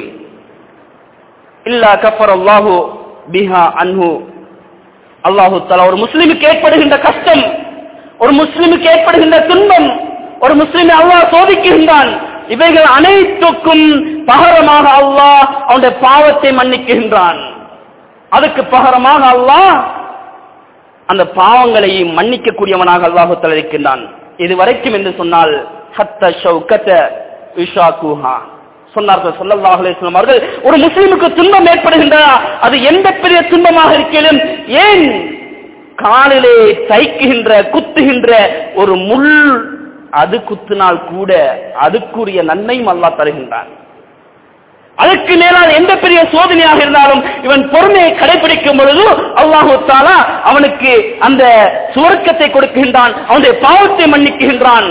A: இல்லா கஃபர் அல்லாஹு பிஹா அன்ஹு அல்லாஹு தஆலா ஒரு முஸ்லிமுக்கு ஏற்படுகின்ற கஷ்டம் ஒரு முஸ்லிமுக்கு ஏற்படுகின்ற துன்பம் ஒரு முஸ்லிமை அல்லாஹ் சோதிக்கின்றான் இவைகள் அனைத்துக்கும் பகரமாக அல்லாஹ் அவனுடைய பாவத்தை மன்னிக்கின்றான் அதுக்கு பகரமாக அல்லாஹ் அந்த பாவங்களை மன்னிக்கக்கூடியவனாக அல்லாஹு தஆலா இருக்கின்றான் இது வரைக்கும் என்று சொன்னால் ஹத்த ஷௌகத இஷாகுஹா சொன்னார்கள் ஸல்லல்லாஹு அலைஹி வஸல்லம் அவர்கள் ஒரு முஸ்லிமுக்கு துன்பம் ஏற்படுகின்றதா அது எந்த பெரிய துன்பமாக இருக்கிறது ஏன் காலிலே தைக்குகின்ற குத்துகின்ற ஒரு முள் அது குத்தினால் கூட அதுக்குரிய நன்மையும் அல்லாஹ் தருகின்றான் அதுக்கு மேலான எந்த பெரிய சோதனையாக இருந்தாலும் இவன் பொறுமையை கடைபிடிக்கும் பொழுது அல்லாஹு தாலா அவனுக்கு அந்த சுவர்க்கத்தை கொடுக்கின்றான் அவனுடைய பாவத்தை மன்னிக்குகின்றான்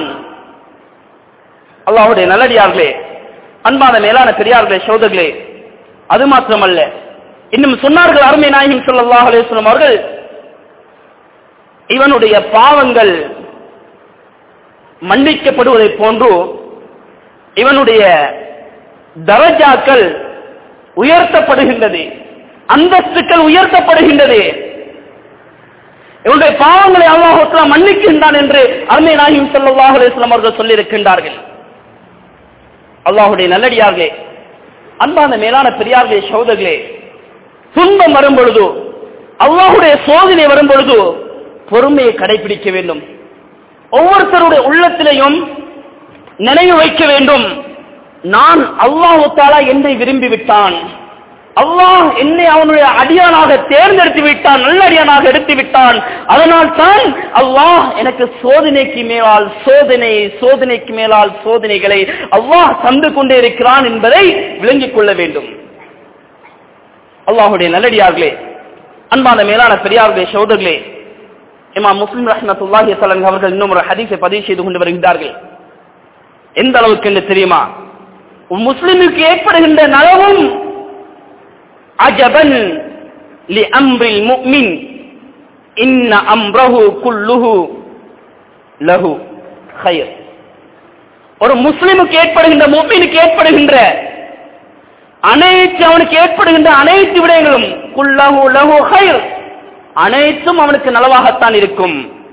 A: அல்லாஹுடைய நல்லடியார்களே அன்பான மேலான பெரியார்களே சோதர்களே அது மாத்திரமல்ல இன்னும் சொன்னார்கள் அருமை நாயகம் ஸல்லல்லாஹு அலைஹி வஸல்லம் அவர்கள் இவனுடைய பாவங்கள் மன்னிக்கப்படுவதை போன்று இவனுடைய தரஜாக்கள் உயர்த்தப்படுகின்றது அந்தஸ்துக்கள் உயர்த்தப்படுகின்றது இவனுடைய பாவங்களை அல்லாஹ் மன்னிக்கின்றான் என்று அருமை நாயகம் ஸல்லல்லாஹு அலைஹி வஸல்லம் அவர்கள் சொல்லியிருக்கின்றார்கள் அல்லாஹுடைய நல்லடியார்களே அன்பான மேலான பெரியார்களே சகோதரர்களே துன்பம் வரும் பொழுது அல்லாஹுடைய சோதனை வரும் பொழுது பொறுமையை கடைபிடிக்க வேண்டும் ஒவ்வொருத்தருடைய உள்ளத்திலையும் நினைவு வைக்க வேண்டும் நான் அல்லாஹு தாலா என்னை விரும்பி விட்டான் அல்லாஹ் என்னை அவனுடைய அடியானாக தேர்ந்தெடுத்து விட்டான் நல்ல அடியானாக எடுத்து விட்டான் அதனால் தான் அல்லாஹ் எனக்கு சோதனைக்கு மேலால் சோதனை சோதனைக்கு மேலால் சோதனைகளை அல்லாஹ் தந்து கொண்டே இருக்கிறான் என்பதை விளங்கிக் கொள்ள வேண்டும் அல்லாஹுடைய நல்லடியார்களே அன்பான மேலான பெரியார்களே சோதர்களே இமாம் முஸ்லிம் ரஹ்மத்துல்லாஹி தலங்க அவர்கள் இன்னும் ஒரு ஹதீஸை பதிவு செய்து கொண்டு வருகின்றார்கள் எந்த அளவுக்கு என்று தெரியுமா ஒரு முஸ்லிமுக்கு ஏற்படுகின்ற நலவும் அஜபன் லி அம்ரில் முஃமின் இன்ன அம்ரஹு குல்லுஹு லஹு ஹைர் ஒரு முஸ்லிமுக்கு ஏற்படுகின்ற முஃமினுக்கு ஏற்படுகின்ற அனைத்து அவனுக்கு ஏற்படுகின்ற அனைத்து விடயங்களும் குல்லஹு லஹு ஹைர் அனைத்தும் அவனுக்கு நலவாகத்தான் இருக்கும்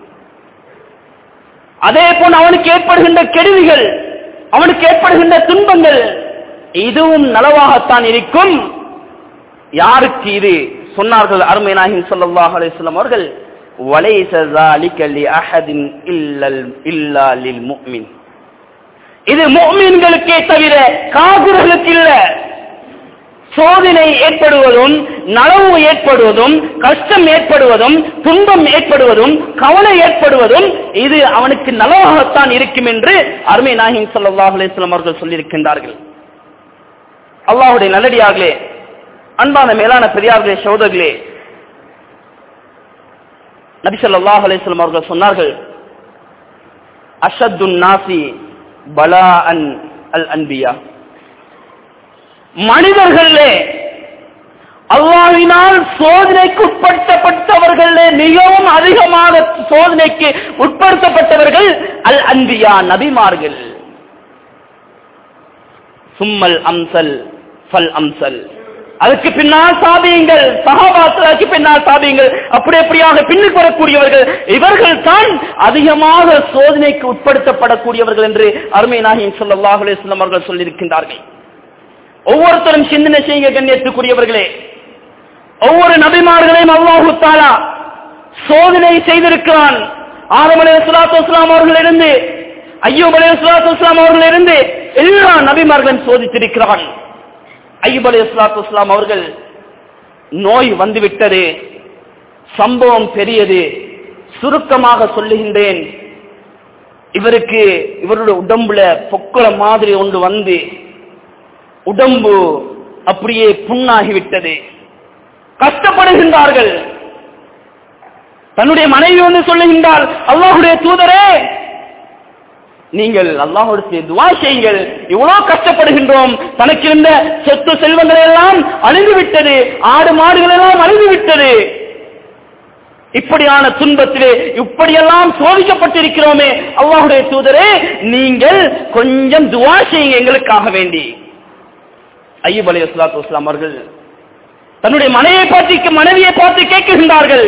A: அதே போல் அவனுக்கு ஏற்படுகின்ற கெடுதிகள் அவனுக்கு ஏற்படுகின்ற துன்பங்கள் இதுவும் நலவாகத்தான் இருக்கும் யாருக்கு இது சொன்னார்கள் அருமை நாயகம் ஸல்லல்லாஹு அலைஹி வஸல்லம் அவர்கள் வலைஸ ذلك لأحد إلا إلا للمؤمن இது முஃமின்களுக்கே தவிர காபிர்களுக்கு இல்ல சோதனை ஏற்படுவதும் நலவு ஏற்படுவதும் கஷ்டம் ஏற்படுவதும் துன்பம் ஏற்படுவதும் கவலை ஏற்படுவதும் இது அவனுக்கு நலவாகத்தான் இருக்கும் என்று அருமை நாயகம் ஸல்லல்லாஹு அலைஹி வஸல்லம் அவர்கள் சொல்லியிருக்கின்றார்கள் அல்லாஹ்வுடைய நல்லடியார்களே அன்பான மேலான பெரியார்களே சகோதரர்களே நபி ஸல்லல்லாஹு அலைஹி வஸல்லம் அவர்கள் சொன்னார்கள் அஷத்துன் நாசி பலாஅன் அல் அன்பியா மனிதர்களே அல்லாவினால் சோதனைக்கு உட்படுத்தப்பட்டவர்களே மிகவும் அதிகமாக சோதனைக்கு உட்படுத்தப்பட்டவர்கள் அல் அன்பியா நபிமார்கள் சும்மல் அம்சல் ஃபல் அம்சல் அதுக்கு பின்னால் சாபியுங்கள் சகாபாத்துக்கு பின்னால் சாபியுங்கள் அப்படி அப்படியாக பின்னுக்கு வரக்கூடியவர்கள் இவர்கள் தான் அதிகமாக சோதனைக்கு உட்படுத்தப்படக்கூடியவர்கள் என்று அருமை நாகின் சொல்லல்லாஹ் அலிஸ்லாம் அவர்கள் சொல்லியிருக்கின்றார்கள் ஒவ்வொருத்தரும் சிந்தனை செய்ய கண்ணியத்துக்குரியவர்களே ஒவ்வொரு நபிமார்களையும் அல்லாஹு தாலா சோதனை செய்திருக்கிறான் ஆதம் அலே சுலாத்து இஸ்லாம் அவர்களிருந்து ஐயூப் அலே சுலாத்து இஸ்லாம் அவர்களிருந்து எல்லா நபிமார்களையும் சோதித்திருக்கிறான் ஐயூப் அலே சுலாத்து இஸ்லாம் அவர்கள் நோய் வந்துவிட்டது சம்பவம் பெரியது சுருக்கமாக சொல்லுகின்றேன் இவருக்கு இவருடைய உடம்புல பொக்கல மாதிரி ஒன்று வந்து உடம்பு அப்படியே புண்ணாகிவிட்டது கஷ்டப்படுகின்றார்கள் தன்னுடைய மனைவி வந்து சொல்லுகின்றார் அல்லாஹுடைய தூதரே நீங்கள் அல்லாஹுடைய துவா செய்யுங்கள் இவ்வளவு கஷ்டப்படுகின்றோம் தனக்கு இருந்த சொத்து செல்வங்கள் எல்லாம் அழிந்து விட்டது ஆடு மாடுகள் எல்லாம் அழிந்து விட்டது இப்படியான துன்பத்திலே இப்படியெல்லாம் சோதிக்கப்பட்டிருக்கிறோமே அல்லாஹுடைய தூதரே நீங்கள் கொஞ்சம் துவா செய்யுங்க எங்களுக்காக வேண்டி ஐயப் அலி அஸ்லாத்து வஸ்லாம் அவர்கள் தன்னுடைய மனைவியை பார்த்து மனைவியை பார்த்து கேட்கின்றார்கள்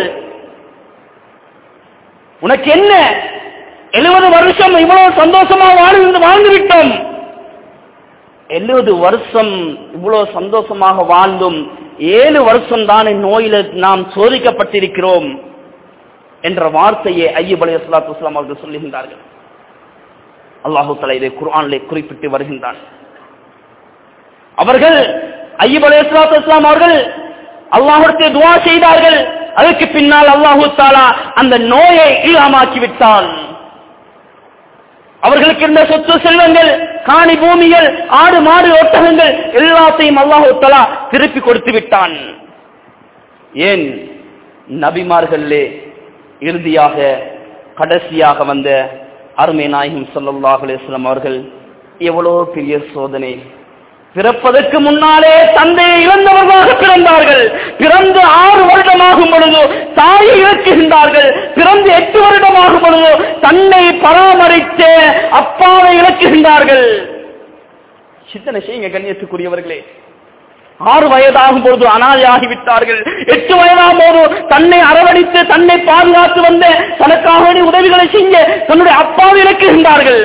A: உனக்கு என்ன எழுபது வருஷம் இவ்வளவு சந்தோஷமா வாழ்ந்து வாழ்ந்து விட்டோம் எழுபது வருஷம் இவ்வளவு சந்தோஷமாக வாழ்ந்தும் ஏழு வருஷம் தான் நோயில நாம் சோதிக்கப்பட்டிருக்கிறோம் என்ற வார்த்தையை ஐயப் அலி அஸ்லாத்து வஸ்லாம் அவர்கள் சொல்லுகின்றார்கள் அல்லாஹு தலா இதை குர்ஆனிலே குறிப்பிட்டு வருகின்றான் அவர்கள் ஐயப் அலி அஸ்லாத்து வஸ்லாம் அவர்கள் அல்லாஹுடைய துவா செய்தார்கள் அதற்கு பின்னால் அல்லாஹு தாலா அந்த நோயை இல்லாமாக்கி விட்டான் அவர்களுக்கு இருந்த சொத்து செல்வங்கள் காணி பூமிகள் ஆடு மாடு ஒட்டகங்கள் எல்லாத்தையும் அல்லாஹு தாலா திருப்பி கொடுத்து விட்டான் ஏன் நபிமார்களே இறுதியாக கடைசியாக வந்த அருமை நாயகம் சொல்லல்லாஹ் அலிஸ்லாம் அவர்கள் எவ்வளவு பெரிய சோதனை பிறப்பதற்கு முன்னாலே தந்தையை இழந்தவர்களாக பிறந்தார்கள் பிறந்து ஆறு வருடமாகும் பொழுது தாயை இழக்குகின்றார்கள் பிறந்து எட்டு வருடமாகும் பொழுது தன்னை பராமரித்த அப்பாவை இழக்குகின்றார்கள் சிந்தனை செய்யுங்க கண்ணியத்துக்குரியவர்களே ஆறு வயதாகும் பொழுது அனாதையாகிவிட்டார்கள் எட்டு வயதாகும் போது தன்னை அரவணைத்து தன்னை பாதுகாத்து வந்த தனக்காக வேண்டிய உதவிகளை செய்ய தன்னுடைய அப்பாவை இழக்குகின்றார்கள்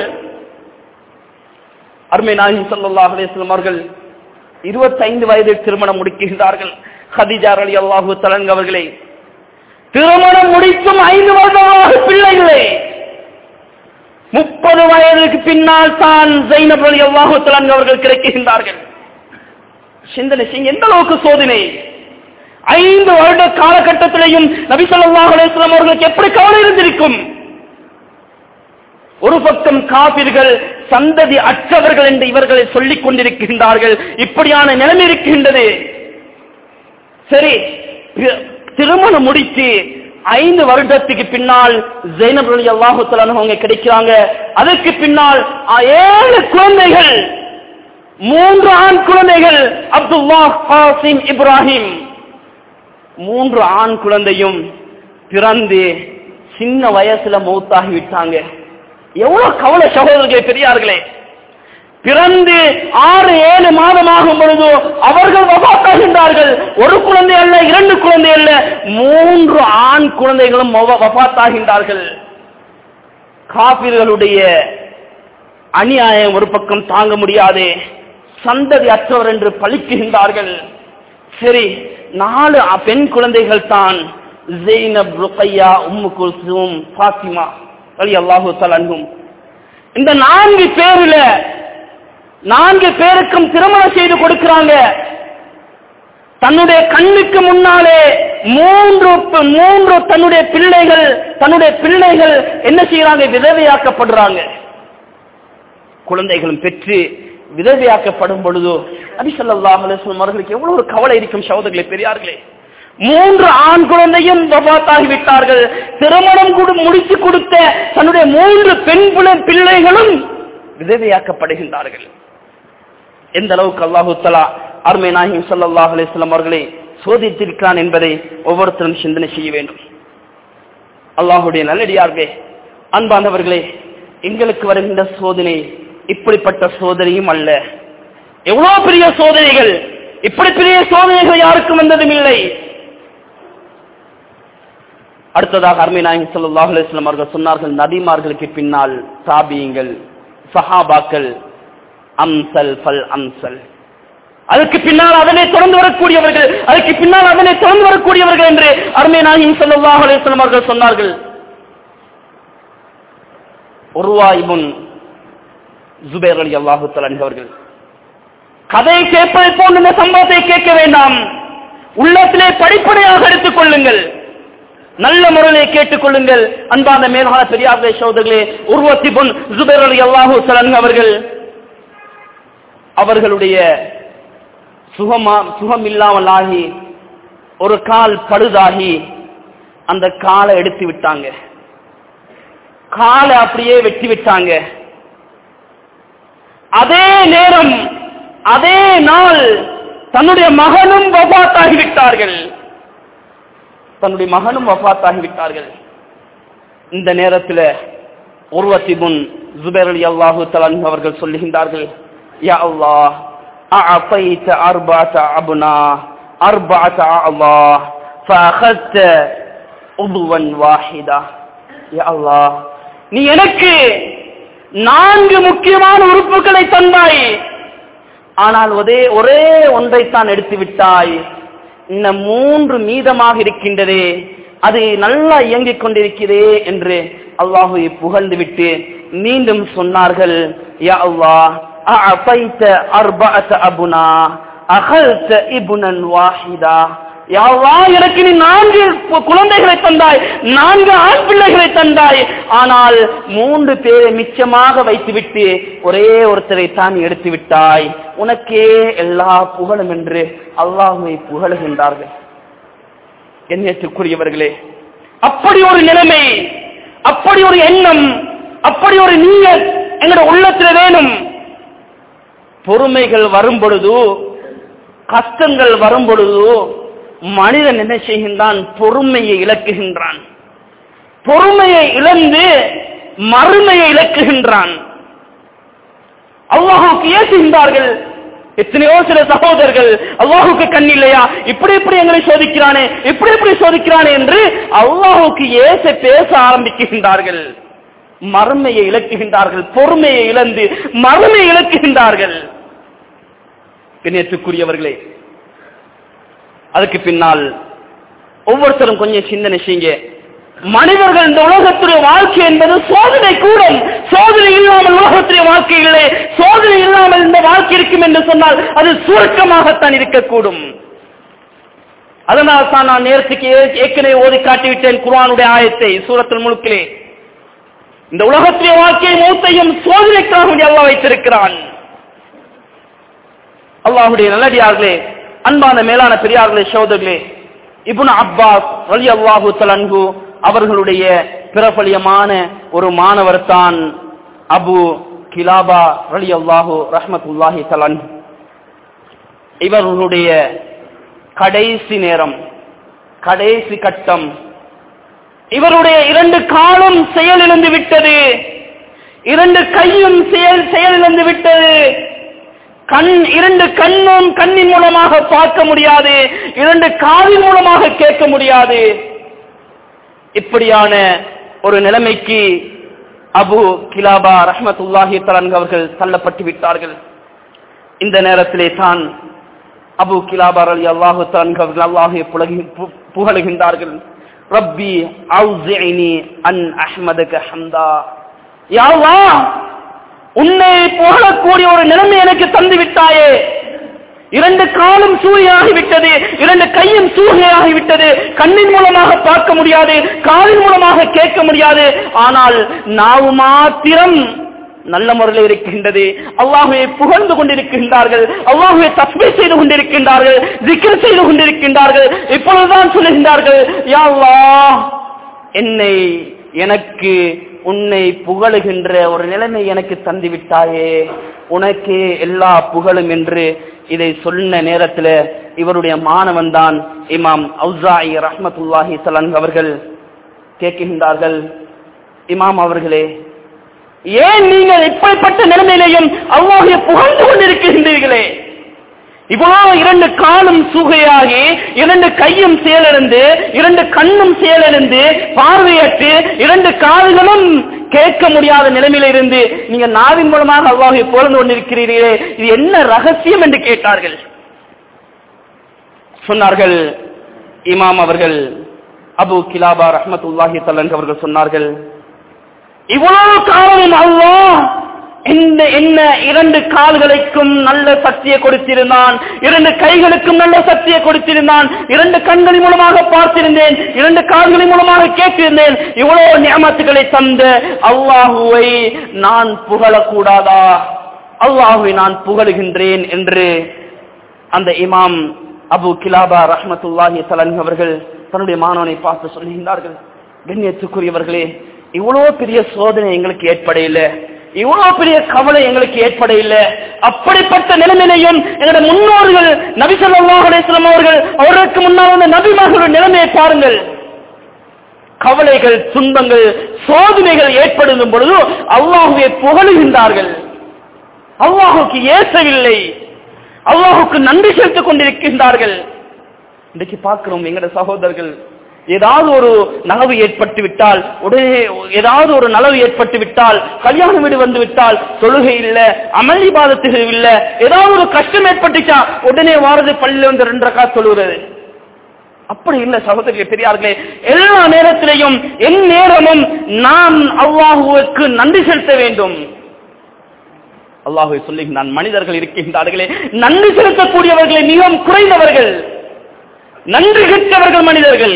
A: அருமை நாயகி சல்லாஹ் அலிஸ்லாம் அவர்கள் இருபத்தைந்து வயதில் திருமணம் முடிக்கின்றார்கள் ஹதிஜார் அலி அல்லாஹு தலன் அவர்களை திருமணம் முடிக்கும் ஐந்து வருடமாக பிள்ளைகளே முப்பது வயதுக்கு பின்னால் தான் ஜைனப் அலி அல்லாஹு தலன் அவர்கள் கிடைக்கின்றார்கள் சிந்தனை செய்ய எந்த அளவுக்கு சோதனை ஐந்து வருட காலகட்டத்திலையும் நபி சொல்லாஹ் அலிஸ்லாம் அவர்களுக்கு எப்படி கவலை இருந்திருக்கும் ஒரு பக்கம் காபிர்கள் சந்ததி அற்றவர்கள் என்று இவர்களை சொல்லிக் கொண்டிருக்கின்றார்கள் இப்படியான நிலைமை இருக்கின்றது சரி திருமணம் முடித்து ஐந்து வருடத்துக்கு பின்னால் ஜெயினப் அலி அல்லாஹு அவங்க கிடைக்கிறாங்க அதற்கு பின்னால் ஏழு குழந்தைகள் மூன்று ஆண் குழந்தைகள் அப்துல்லா ஹாசிம் இப்ராஹிம் மூன்று ஆண் குழந்தையும் பிறந்து சின்ன வயசுல மௌத்தாகி விட்டாங்க எவ்வளவு கவலை சகோதரர்களே பெரியார்களே பிறந்து ஆறு ஏழு மாதமாகும் பொழுது அவர்கள் வபாத்தாகின்றார்கள் ஒரு குழந்தை அல்ல இரண்டு குழந்தை அல்ல மூன்று ஆண் குழந்தைகளும் வபாத்தாகின்றார்கள் காபிர்களுடைய அநியாயம் ஒரு பக்கம் தாங்க முடியாது சந்ததி அற்றவர் என்று பழிக்குகின்றார்கள் சரி நாலு பெண் குழந்தைகள் தான் ஜெயினப் ருக்கையா உம்மு குல்சும் பாத்திமா அலி அல்லாஹு தலன்கும் இந்த நான்கு பேருல நான்கு பேருக்கும் திருமணம் செய்து கொடுக்கிறாங்க தன்னுடைய கண்ணுக்கு முன்னாலே மூன்று மூன்று தன்னுடைய பிள்ளைகள் தன்னுடைய பிள்ளைகள் என்ன செய்யறாங்க விதவையாக்கப்படுறாங்க குழந்தைகளும் பெற்று விதவையாக்கப்படும் பொழுதோ அபிசல்லாஹ் அலுவலம் அவர்களுக்கு எவ்வளவு ஒரு கவலை இருக்கும் சகோதரர்களே பெரியார்களே மூன்று ஆண் குழந்தையும் வபாத்தாகி விட்டார்கள் திருமணம் கூட முடித்து கொடுத்த தன்னுடைய மூன்று பெண் பிள்ளைகளும் விதவையாக்கப்படுகின்றார்கள் எந்த அளவுக்கு அல்லாஹு தலா அருமை நாயகம் ஸல்லல்லாஹு அலைஹி வஸல்லம் அவர்களை சோதித்திருக்கிறான் என்பதை ஒவ்வொருத்தரும் சிந்தனை செய்ய வேண்டும் அல்லாஹுடைய நல்லடியார்களே அன்பானவர்களே எங்களுக்கு வருகின்ற சோதனை இப்படிப்பட்ட சோதனையும் அல்ல எவ்வளவு பெரிய சோதனைகள் இப்படி பெரிய சோதனைகள் யாருக்கும் வந்ததும் இல்லை அடுத்ததாக அருமை நாயகம் ஸல்லல்லாஹு அலைஹி வஸல்லம் அவர்கள் சொன்னார்கள் நபிமார்களுக்கு பின்னால் தாபியங்கள் சஹாபாக்கள் அம்சல் ஃபல் அம்சல் அதுக்கு பின்னால் அதனை தொடர்ந்து வரக்கூடியவர்கள் அதுக்கு பின்னால் அதனை தொடர்ந்து வரக்கூடியவர்கள் என்று அருமை நாயகம் ஸல்லல்லாஹு அலைஹி வஸல்லம் அவர்கள் சொன்னார்கள் உருவாயிபுன் ஜுபேர் அலி அல்லாஹு அவர்கள் கதையை கேட்பதை போன்ற இந்த சம்பவத்தை கேட்க வேண்டாம் உள்ளத்திலே படிப்படியாக எடுத்துக் கொள்ளுங்கள் நல்ல முறையிலே கேட்டுக் கொள்ளுங்கள் அன்பான மேலான பெரியார்களே சோதர்களே உருவத்தி பொன் ஜுபேர் அலி அல்லாஹு அவர்கள் அவர்களுடைய சுகமா சுகம் இல்லாமல் ஆகி ஒரு கால் பழுதாகி அந்த காலை எடுத்து விட்டாங்க காலை அப்படியே வெட்டி விட்டாங்க அதே நேரம் அதே நாள் தன்னுடைய மகனும் வபாத்தாகி விட்டார்கள் தன்னுடைய மகனும் வபாத்தாகி விட்டார்கள் இந்த நேரத்தில் உருவத்தி முன் ஜுபேர் அலி அல்லாஹு தலான் அவர்கள் சொல்லுகின்றார்கள் யா அல்லாஹ் أعطيت أربعة أبناء أربعة أعضاء فأخذت عضوا واحدة يا الله நீ எனக்கு நான்கு முக்கியமான உறுப்புகளை தந்தாய் ஆனால் ஒரே ஒரே ஒன்றைத்தான் எடுத்து விட்டாய் இந்த மூன்று மீதமாக இருக்கின்றதே அது நல்லா இயங்கிக் கொண்டிருக்கிறதே என்று அல்லாஹுவை புகழ்ந்து விட்டு மீண்டும் சொன்னார்கள் யா அல்லாஹ் أعطيت أربعة أبناء أخذت ابنا واحدا யாவா எனக்கு நீ நான்கு குழந்தைகளை தந்தாய் நான்கு ஆண் பிள்ளைகளை தந்தாய் ஆனால் மூன்று பேரை மிச்சமாக வைத்துவிட்டு ஒரே ஒருத்தரை தான் எடுத்து விட்டாய் உனக்கே எல்லா புகழும் என்று அல்லாஹுவை புகழுகின்றார்கள் எண்ணத்துக்குரியவர்களே அப்படி ஒரு நிலைமை அப்படி ஒரு எண்ணம் அப்படி ஒரு நீயத் எங்களோட உள்ளத்தில் வேணும் பொறுமைகள் வரும் பொழுது கஷ்டங்கள் வரும் பொழுது மனிதன் என்ன செய்கின்றான் பொறுமையை இழக்குகின்றான் பொறுமையை இழந்து மறுமையை இழக்குகின்றான் அல்லாஹுக்கு ஏசுகின்றார்கள் எத்தனையோ சில சகோதரர்கள் அல்லாஹுக்கு கண் இல்லையா இப்படி இப்படி எங்களை சோதிக்கிறானே இப்படி இப்படி சோதிக்கிறானே என்று அல்லாஹுக்கு ஏச பேச ஆரம்பிக்கின்றார்கள் மறுமையை இழக்குகின்றார்கள் பொறுமையை இழந்து மறுமையை இழக்குகின்றார்கள் பின்னேற்றுக்குரியவர்களே அதுக்கு பின்னால் ஒவ்வொருத்தரும் கொஞ்சம் சிந்தனை செய்யுங்க மனிதர்கள் இந்த உலகத்துடைய வாழ்க்கை என்பது சோதனை கூடும் சோதனை இல்லாமல் உலகத்துடைய வாழ்க்கை இல்லை சோதனை இல்லாமல் இந்த வாழ்க்கை இருக்கும் என்று சொன்னால் அது சுருக்கமாகத்தான் இருக்கக்கூடும் அதனால் தான் நான் நேரத்துக்கு ஏற்கனவே ஓதி காட்டிவிட்டேன் குர்ஆனுடைய ஆயத்தை சூரத்தில் முழுக்கிலே இந்த உலகத்திலே வாழ்க்கையை மூத்தையும் சோதனைக்காக வேண்டி அல்லாஹ் வைத்திருக்கிறான் அல்லாஹுடைய நல்லடியார்களே அன்பான மேலான பெரியார்களே சோதர்களே இப்னு அப்பாஸ் ரலி அல்லாஹு தலன்கு அவர்களுடைய பிரபலியமான ஒரு மாணவர் தான் அபு கிலாபா ரலி அல்லாஹு ரஹமத்துல்லாஹி தலன் இவர்களுடைய கடைசி நேரம் கடைசி கட்டம் இவருடைய இரண்டு காலும் செயலிழந்து விட்டது இரண்டு கையும் செயல் செயலிழந்து விட்டது கண் இரண்டு கண்ணும் கண்ணின் மூலமாக பார்க்க முடியாது இரண்டு காதின் மூலமாக கேட்க முடியாது இப்படியான ஒரு நிலைமைக்கு அபு கிலாபா ரஹமத்துல்லாஹி தலன் அவர்கள் தள்ளப்பட்டு விட்டார்கள் இந்த நேரத்திலே தான் அபு கிலாபா அலி அல்லாஹு தலன் அவர்கள் அல்லாஹை புகழுகின்றார்கள் ரப்பி அவுசினி அன் அஹ்மதுக ஹம்தா யா அல்லாஹ் உன்னை புகழக்கூடிய ஒரு நிலைமை எனக்கு தந்து விட்டாயே இரண்டு காலும் சூரியாகிவிட்டது இரண்டு கையும் சூரியனாகிவிட்டது கண்ணின் மூலமாக பார்க்க முடியாது காலின் மூலமாக கேட்க முடியாது ஆனால் நாவு மாத்திரம் நல்ல முறையில் இருக்கின்றது அல்லாஹுவை புகழ்ந்து கொண்டிருக்கின்றார்கள் அல்லாஹுவை தஸ்மை செய்து கொண்டிருக்கின்றார்கள் திக்கர் செய்து கொண்டிருக்கின்றார்கள் இப்பொழுதுதான் சொல்லுகின்றார்கள் யா அல்லாஹ் என்னை எனக்கு உன்னை புகழுகின்ற ஒரு நிலைமை எனக்கு தந்து விட்டாயே உனக்கே எல்லா புகழும் என்று இதை சொன்ன நேரத்தில் இவருடைய மாணவன் தான் இமாம் அவுசாயி ரஹ்மத்துல்லாஹி சலன் அவர்கள் கேட்கின்றார்கள் இமாம் அவர்களே ஏன் நீங்கள் இப்படிப்பட்ட நிலைமையிலையும் அல்லாஹை புகழ்ந்து கொண்டிருக்கின்றீர்களே இவ்வளவு இரண்டு காலும் சுகையாகி இரண்டு கையும் செயலிழந்து இரண்டு கண்ணும் செயலிழந்து பார்வையற்று இரண்டு காதுகளும் கேட்க முடியாத நிலைமையில இருந்து நீங்க நாவின் மூலமாக அல்லாஹை புகழ்ந்து கொண்டிருக்கிறீர்களே இது என்ன ரகசியம் என்று கேட்டார்கள் சொன்னார்கள் இமாம் அவர்கள் அபு கிலாபா ரஹமத்துல்லாஹி தலன் அவர்கள் சொன்னார்கள் இவ்வளவு காலம் அல்லாஹ் என்ன என்ன இரண்டு கால்களுக்கும் நல்ல சக்தியை கொடுத்திருந்தான் இரண்டு கைகளுக்கும் நல்ல சக்தியை கொடுத்திருந்தான் இரண்டு கண்களின் மூலமாக பார்த்திருந்தேன் இரண்டு கால்களின் மூலமாக கேட்டிருந்தேன் இவ்வளவு நியமத்துகளை தந்த அல்லாஹுவை நான் புகழக்கூடாதா அல்லாஹுவை நான் புகழுகின்றேன் என்று அந்த இமாம் அபு கிலாபா ரஹமத்துல்லாஹி சலன் அவர்கள் தன்னுடைய மாணவனை பார்த்து சொல்லுகின்றார்கள் கண்ணியத்துக்குரியவர்களே இவ்வளவு பெரிய சோதனை எங்களுக்கு ஏற்பட இல்லை இவ்வளவு பெரிய கவலை எங்களுக்கு ஏற்பட இல்லை அப்படிப்பட்ட நிலைமையிலையும் எங்களுடைய முன்னோர்கள் நபி ஸல்லல்லாஹு அலைஹி வஸல்லம் அவர்கள் அவர்களுக்கு முன்னால் வந்த நபிமார்களுடைய நிலைமையை பாருங்கள் கவலைகள் துன்பங்கள் சோதனைகள் ஏற்படும் பொழுது அல்லாஹுவை புகழுகின்றார்கள் அல்லாஹுக்கு ஏசவில்லை அல்லாஹுக்கு நன்றி செலுத்திக் கொண்டிருக்கின்றார்கள் இன்றைக்கு பார்க்கிறோம் எங்கட சகோதரர்கள் ஏதாவது ஒரு நலவு ஏற்பட்டு விட்டால் உடனே ஏதாவது ஒரு நலவு ஏற்பட்டு விட்டால் கல்யாண வீடு வந்து விட்டால் தொழுகை இல்ல அமளி பாதத்துகள் இல்ல ஏதாவது ஒரு கஷ்டம் ஏற்பட்டுச்சா உடனே வாரது பள்ளியில வந்து ரெண்டு ரக்கா சொல்லுகிறது அப்படி இல்ல சகோதரர்கள் பெரியார்களே எல்லா நேரத்திலையும் என் நேரமும் நான் அல்லாஹுவுக்கு நன்றி செலுத்த வேண்டும் அல்லாஹுவை சொல்லுகின்றான் மனிதர்கள் இருக்கின்றார்களே நன்றி செலுத்தக்கூடியவர்களே மிகவும் குறைந்தவர்கள் நன்றி கற்றவர்கள் மனிதர்கள்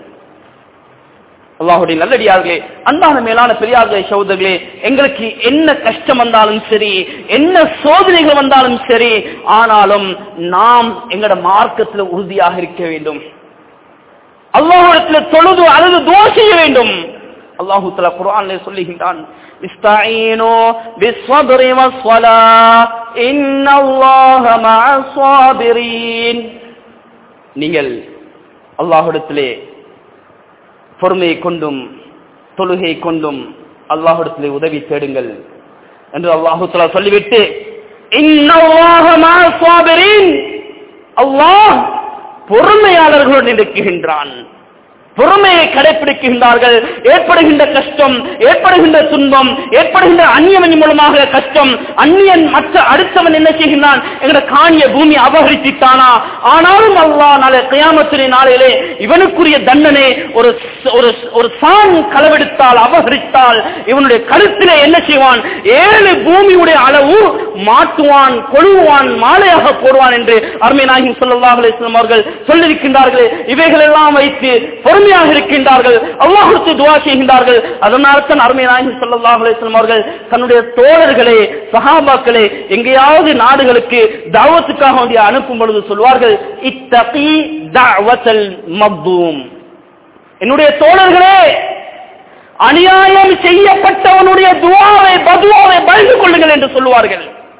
A: அல்லாஹுடைய நல்லடியார்களே அன்பான மேலான பெரியார்களே சகோதரர்களே எங்களுக்கு என்ன கஷ்டம் வந்தாலும் சரி என்ன சோதனைகள் வந்தாலும் சரி ஆனாலும் நாம் எங்களோட மார்க்கத்தில் உறுதியாக இருக்க வேண்டும் அல்லாஹிடத்தில் தொழுது அல்லது துவா செய்ய வேண்டும் அல்லாஹு தலா குர்ஆன்ல சொல்லுகின்றான் இஸ்தஈனு பிஸ்ஸப்ரி வஸ்ஸலா இன்னல்லாஹ மஅஸ் ஸாபிரீன் நீங்கள் அல்லாஹ்விடத்திலே பொறுமையை கொண்டும் தொழுகை கொண்டும் அல்லாஹ்விடத்திலே உதவி தேடுங்கள் என்று அல்லாஹு தலா சொல்லிவிட்டு இன்னல்லாஹ மஅஸ் ஸாபிரீன் அல்லாஹ் பொறுமையாளர்களுடன் இருக்குகின்றான் பொறுமையை கடைபிடிக்கின்றார்கள் ஏற்படுகின்ற கஷ்டம் ஏற்படுகின்ற துன்பம் ஏற்படுகின்ற அந்நியவன் மூலமாக கஷ்டம் அந்நியன் மற்ற அடுத்தவன் என்ன செய்கின்றான் எங்கட காணிய பூமி அபகரிச்சிட்டானா ஆனாலும் அல்லாஹ் நாளை கயாமத்தினை நாளையிலே இவனுக்குரிய தண்டனை ஒரு ஒரு ஒரு சான் களவெடுத்தால் அபகரித்தால் இவனுடைய கழுத்திலே என்ன செய்வான் ஏழு பூமியுடைய அளவு மாட்டுவான் கொழுவான் மாலையாக போடுவான் என்று அருமை நாயகம் ஸல்லல்லாஹு அலைஹி வஸல்லம் அவர்கள் சொல்லியிருக்கின்றார்கள் இவைகள் எல்லாம் வைத்து பொறுமையாக இருக்கின்றார்கள் அல்லாஹுக்கு துவா செய்கின்றார்கள் அதனால தான் அருமை நாயகம் ஸல்லல்லாஹு அலைஹி வஸல்லம் அவர்கள் தன்னுடைய தோழர்களே சஹாபாக்களே எங்கேயாவது நாடுகளுக்கு தாவத்துக்காக வேண்டிய அனுப்பும் பொழுது சொல்வார்கள் இத்தகி தஅவத்தல் மக்தூம் என்னுடைய தோழர்களே அநியாயம் செய்யப்பட்டவனுடைய துவாவை பதுவாவை பயந்து கொள்ளுங்கள் என்று சொல்லுவார்கள்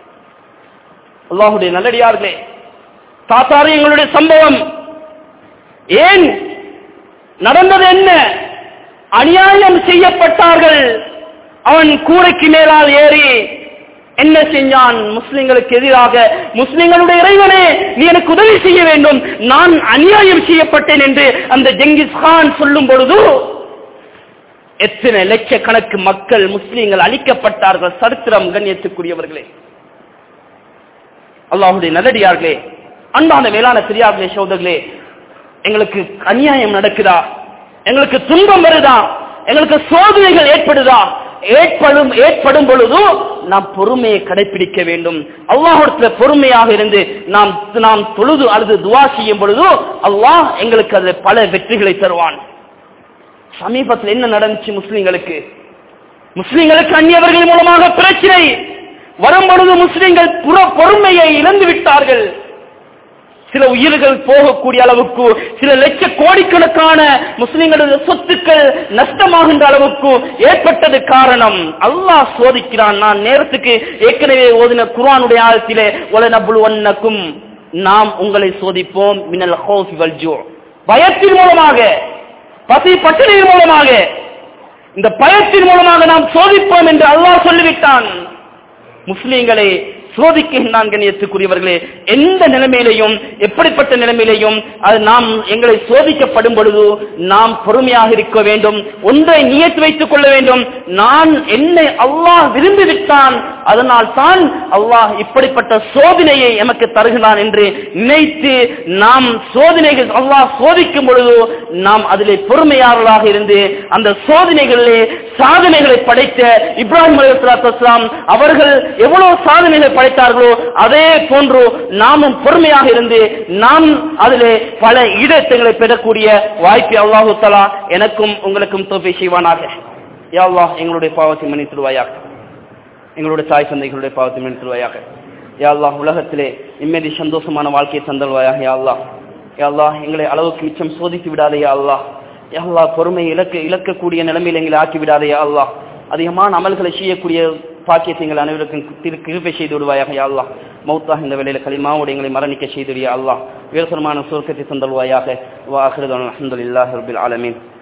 A: அல்லாஹுடைய நல்லடியார்களே தாத்தாரு எங்களுடைய சம்பவம் ஏன் நடந்தது என்ன அநியாயம் செய்யப்பட்டார்கள் அவன் கூரைக்கு மேலால் ஏறி என்ன செஞ்சான் முஸ்லிம்களுக்கு எதிராக முஸ்லிம்களுடைய இறைவனே நீ எனக்கு உதவி செய்ய வேண்டும் நான் அநியாயம் செய்யப்பட்டேன் என்று அந்த ஜெங்கிஸ் கான் சொல்லும் பொழுது எத்தனை லட்சக்கணக்கு மக்கள் முஸ்லிம்கள் அழிக்கப்பட்டார்கள் சரித்திரம் கண்ணியத்துக்குரியவர்களே அல்லாஹுடைய நல்லடியார்களே அன்பான மேலான பெரியார்களே சோதர்களே எங்களுக்கு அநியாயம் நடக்குதா எங்களுக்கு துன்பம் வருதா எங்களுக்கு சோதனைகள் ஏற்படுதா ஏற்படும் ஏற்படும் பொழுது நாம் பொறுமையை கடைபிடிக்க வேண்டும் அல்லாஹிடத்துல பொறுமையாக இருந்து நாம் நாம் தொழுது அல்லது துவா செய்யும் பொழுது அல்லாஹ் எங்களுக்கு அதில் பல வெற்றிகளை தருவான் சமீபத்தில் என்ன நடந்துச்சு முஸ்லிம்களுக்கு முஸ்லிம்களுக்கு அந்நியவர்கள் மூலமாக பிரச்சனை வரும் பொழுது முஸ்லிம்கள் புற பொறுமையை இழந்து விட்டார்கள் சில உயிர்கள் போகக்கூடிய அளவுக்கு சில லட்ச கோடிக்கணக்கான முஸ்லிம்களது சொத்துக்கள் நஷ்டமாகின்ற அளவுக்கு ஏற்பட்டது காரணம் அல்லாஹ் சோதிக்கிறான் நான் நேரத்துக்கு ஏற்கனவே ஓதின குர்ஆனுடைய ஆழத்திலே ஒல நபுல் நாம் உங்களை சோதிப்போம் மினல் ஹௌஃபி வல் ஜூ பயத்தின் மூலமாக பசி பட்டினியின் மூலமாக இந்த பயத்தின் மூலமாக நாம் சோதிப்போம் என்று அல்லாஹ் சொல்லிவிட்டான் முஸ்லீம்களை சோதிக்கின்றான் கண்ணியத்துக்குரியவர்களே எந்த நிலைமையிலையும் எப்படிப்பட்ட நிலைமையிலையும் அது நாம் எங்களை சோதிக்கப்படும் பொழுது நாம் பொறுமையாக இருக்க வேண்டும் ஒன்றை நியத்து வைத்துக் கொள்ள வேண்டும் நான் என்னை அல்லாஹ் விரும்பி விட்டான் அதனால் தான் அல்லாஹ் இப்படிப்பட்ட சோதனையை எமக்கு தருகிறான் என்று நினைத்து நாம் சோதனைகள் அல்லாஹ் சோதிக்கும் பொழுது நாம் அதிலே பொறுமையாளர்களாக இருந்து அந்த சோதனைகளிலே சாதனைகளை படைத்த இப்ராஹிம் அலிஸ்லாத்துலாம் அவர்கள் எவ்வளவு சாதனைகளை படைத்தார்களோ அதே போன்று நாமும் பொறுமையாக இருந்து நாம் அதிலே பல ஈடத்தங்களை பெறக்கூடிய வாய்ப்பை அல்லாஹு தலா எனக்கும் உங்களுக்கும் தோப்பை செய்வானாக யா அல்லாஹ் எங்களுடைய பாவத்தை மன்னித்துடுவாயாக எங்களுடைய தாய் சந்தைகளுடைய பாவத்தை மன்னித்துடுவாயாக யா அல்லாஹ் உலகத்திலே நிம்மதி சந்தோஷமான வாழ்க்கையை தந்தல்வாயாக யா அல்லாஹ் யா அல்லாஹ் எங்களை அளவுக்கு மிச்சம் சோதித்து விடாதே யா அல்லாஹ் யா அல்லாஹ் பொறுமை இழக்க இழக்கக்கூடிய நிலைமையில் எங்களை ஆக்கி விடாதே யா அல்லாஹ் அதிகமான அமல்களை செய்யக்கூடிய பாக்கியத்தை எங்கள் அனைவருக்கும் திரு கிருபை செய்து விடுவாயாக யா அல்லாஹ் மௌத்தா இந்த வேளையில களிமாவோடு எங்களை மரணிக்க செய்து யா அல்லாஹ் உயர்சனமான சுருக்கத்தை தந்தல்வாயாக வாஹிருதான் அஹமதுல்லாஹி ரபில் ஆலமீன்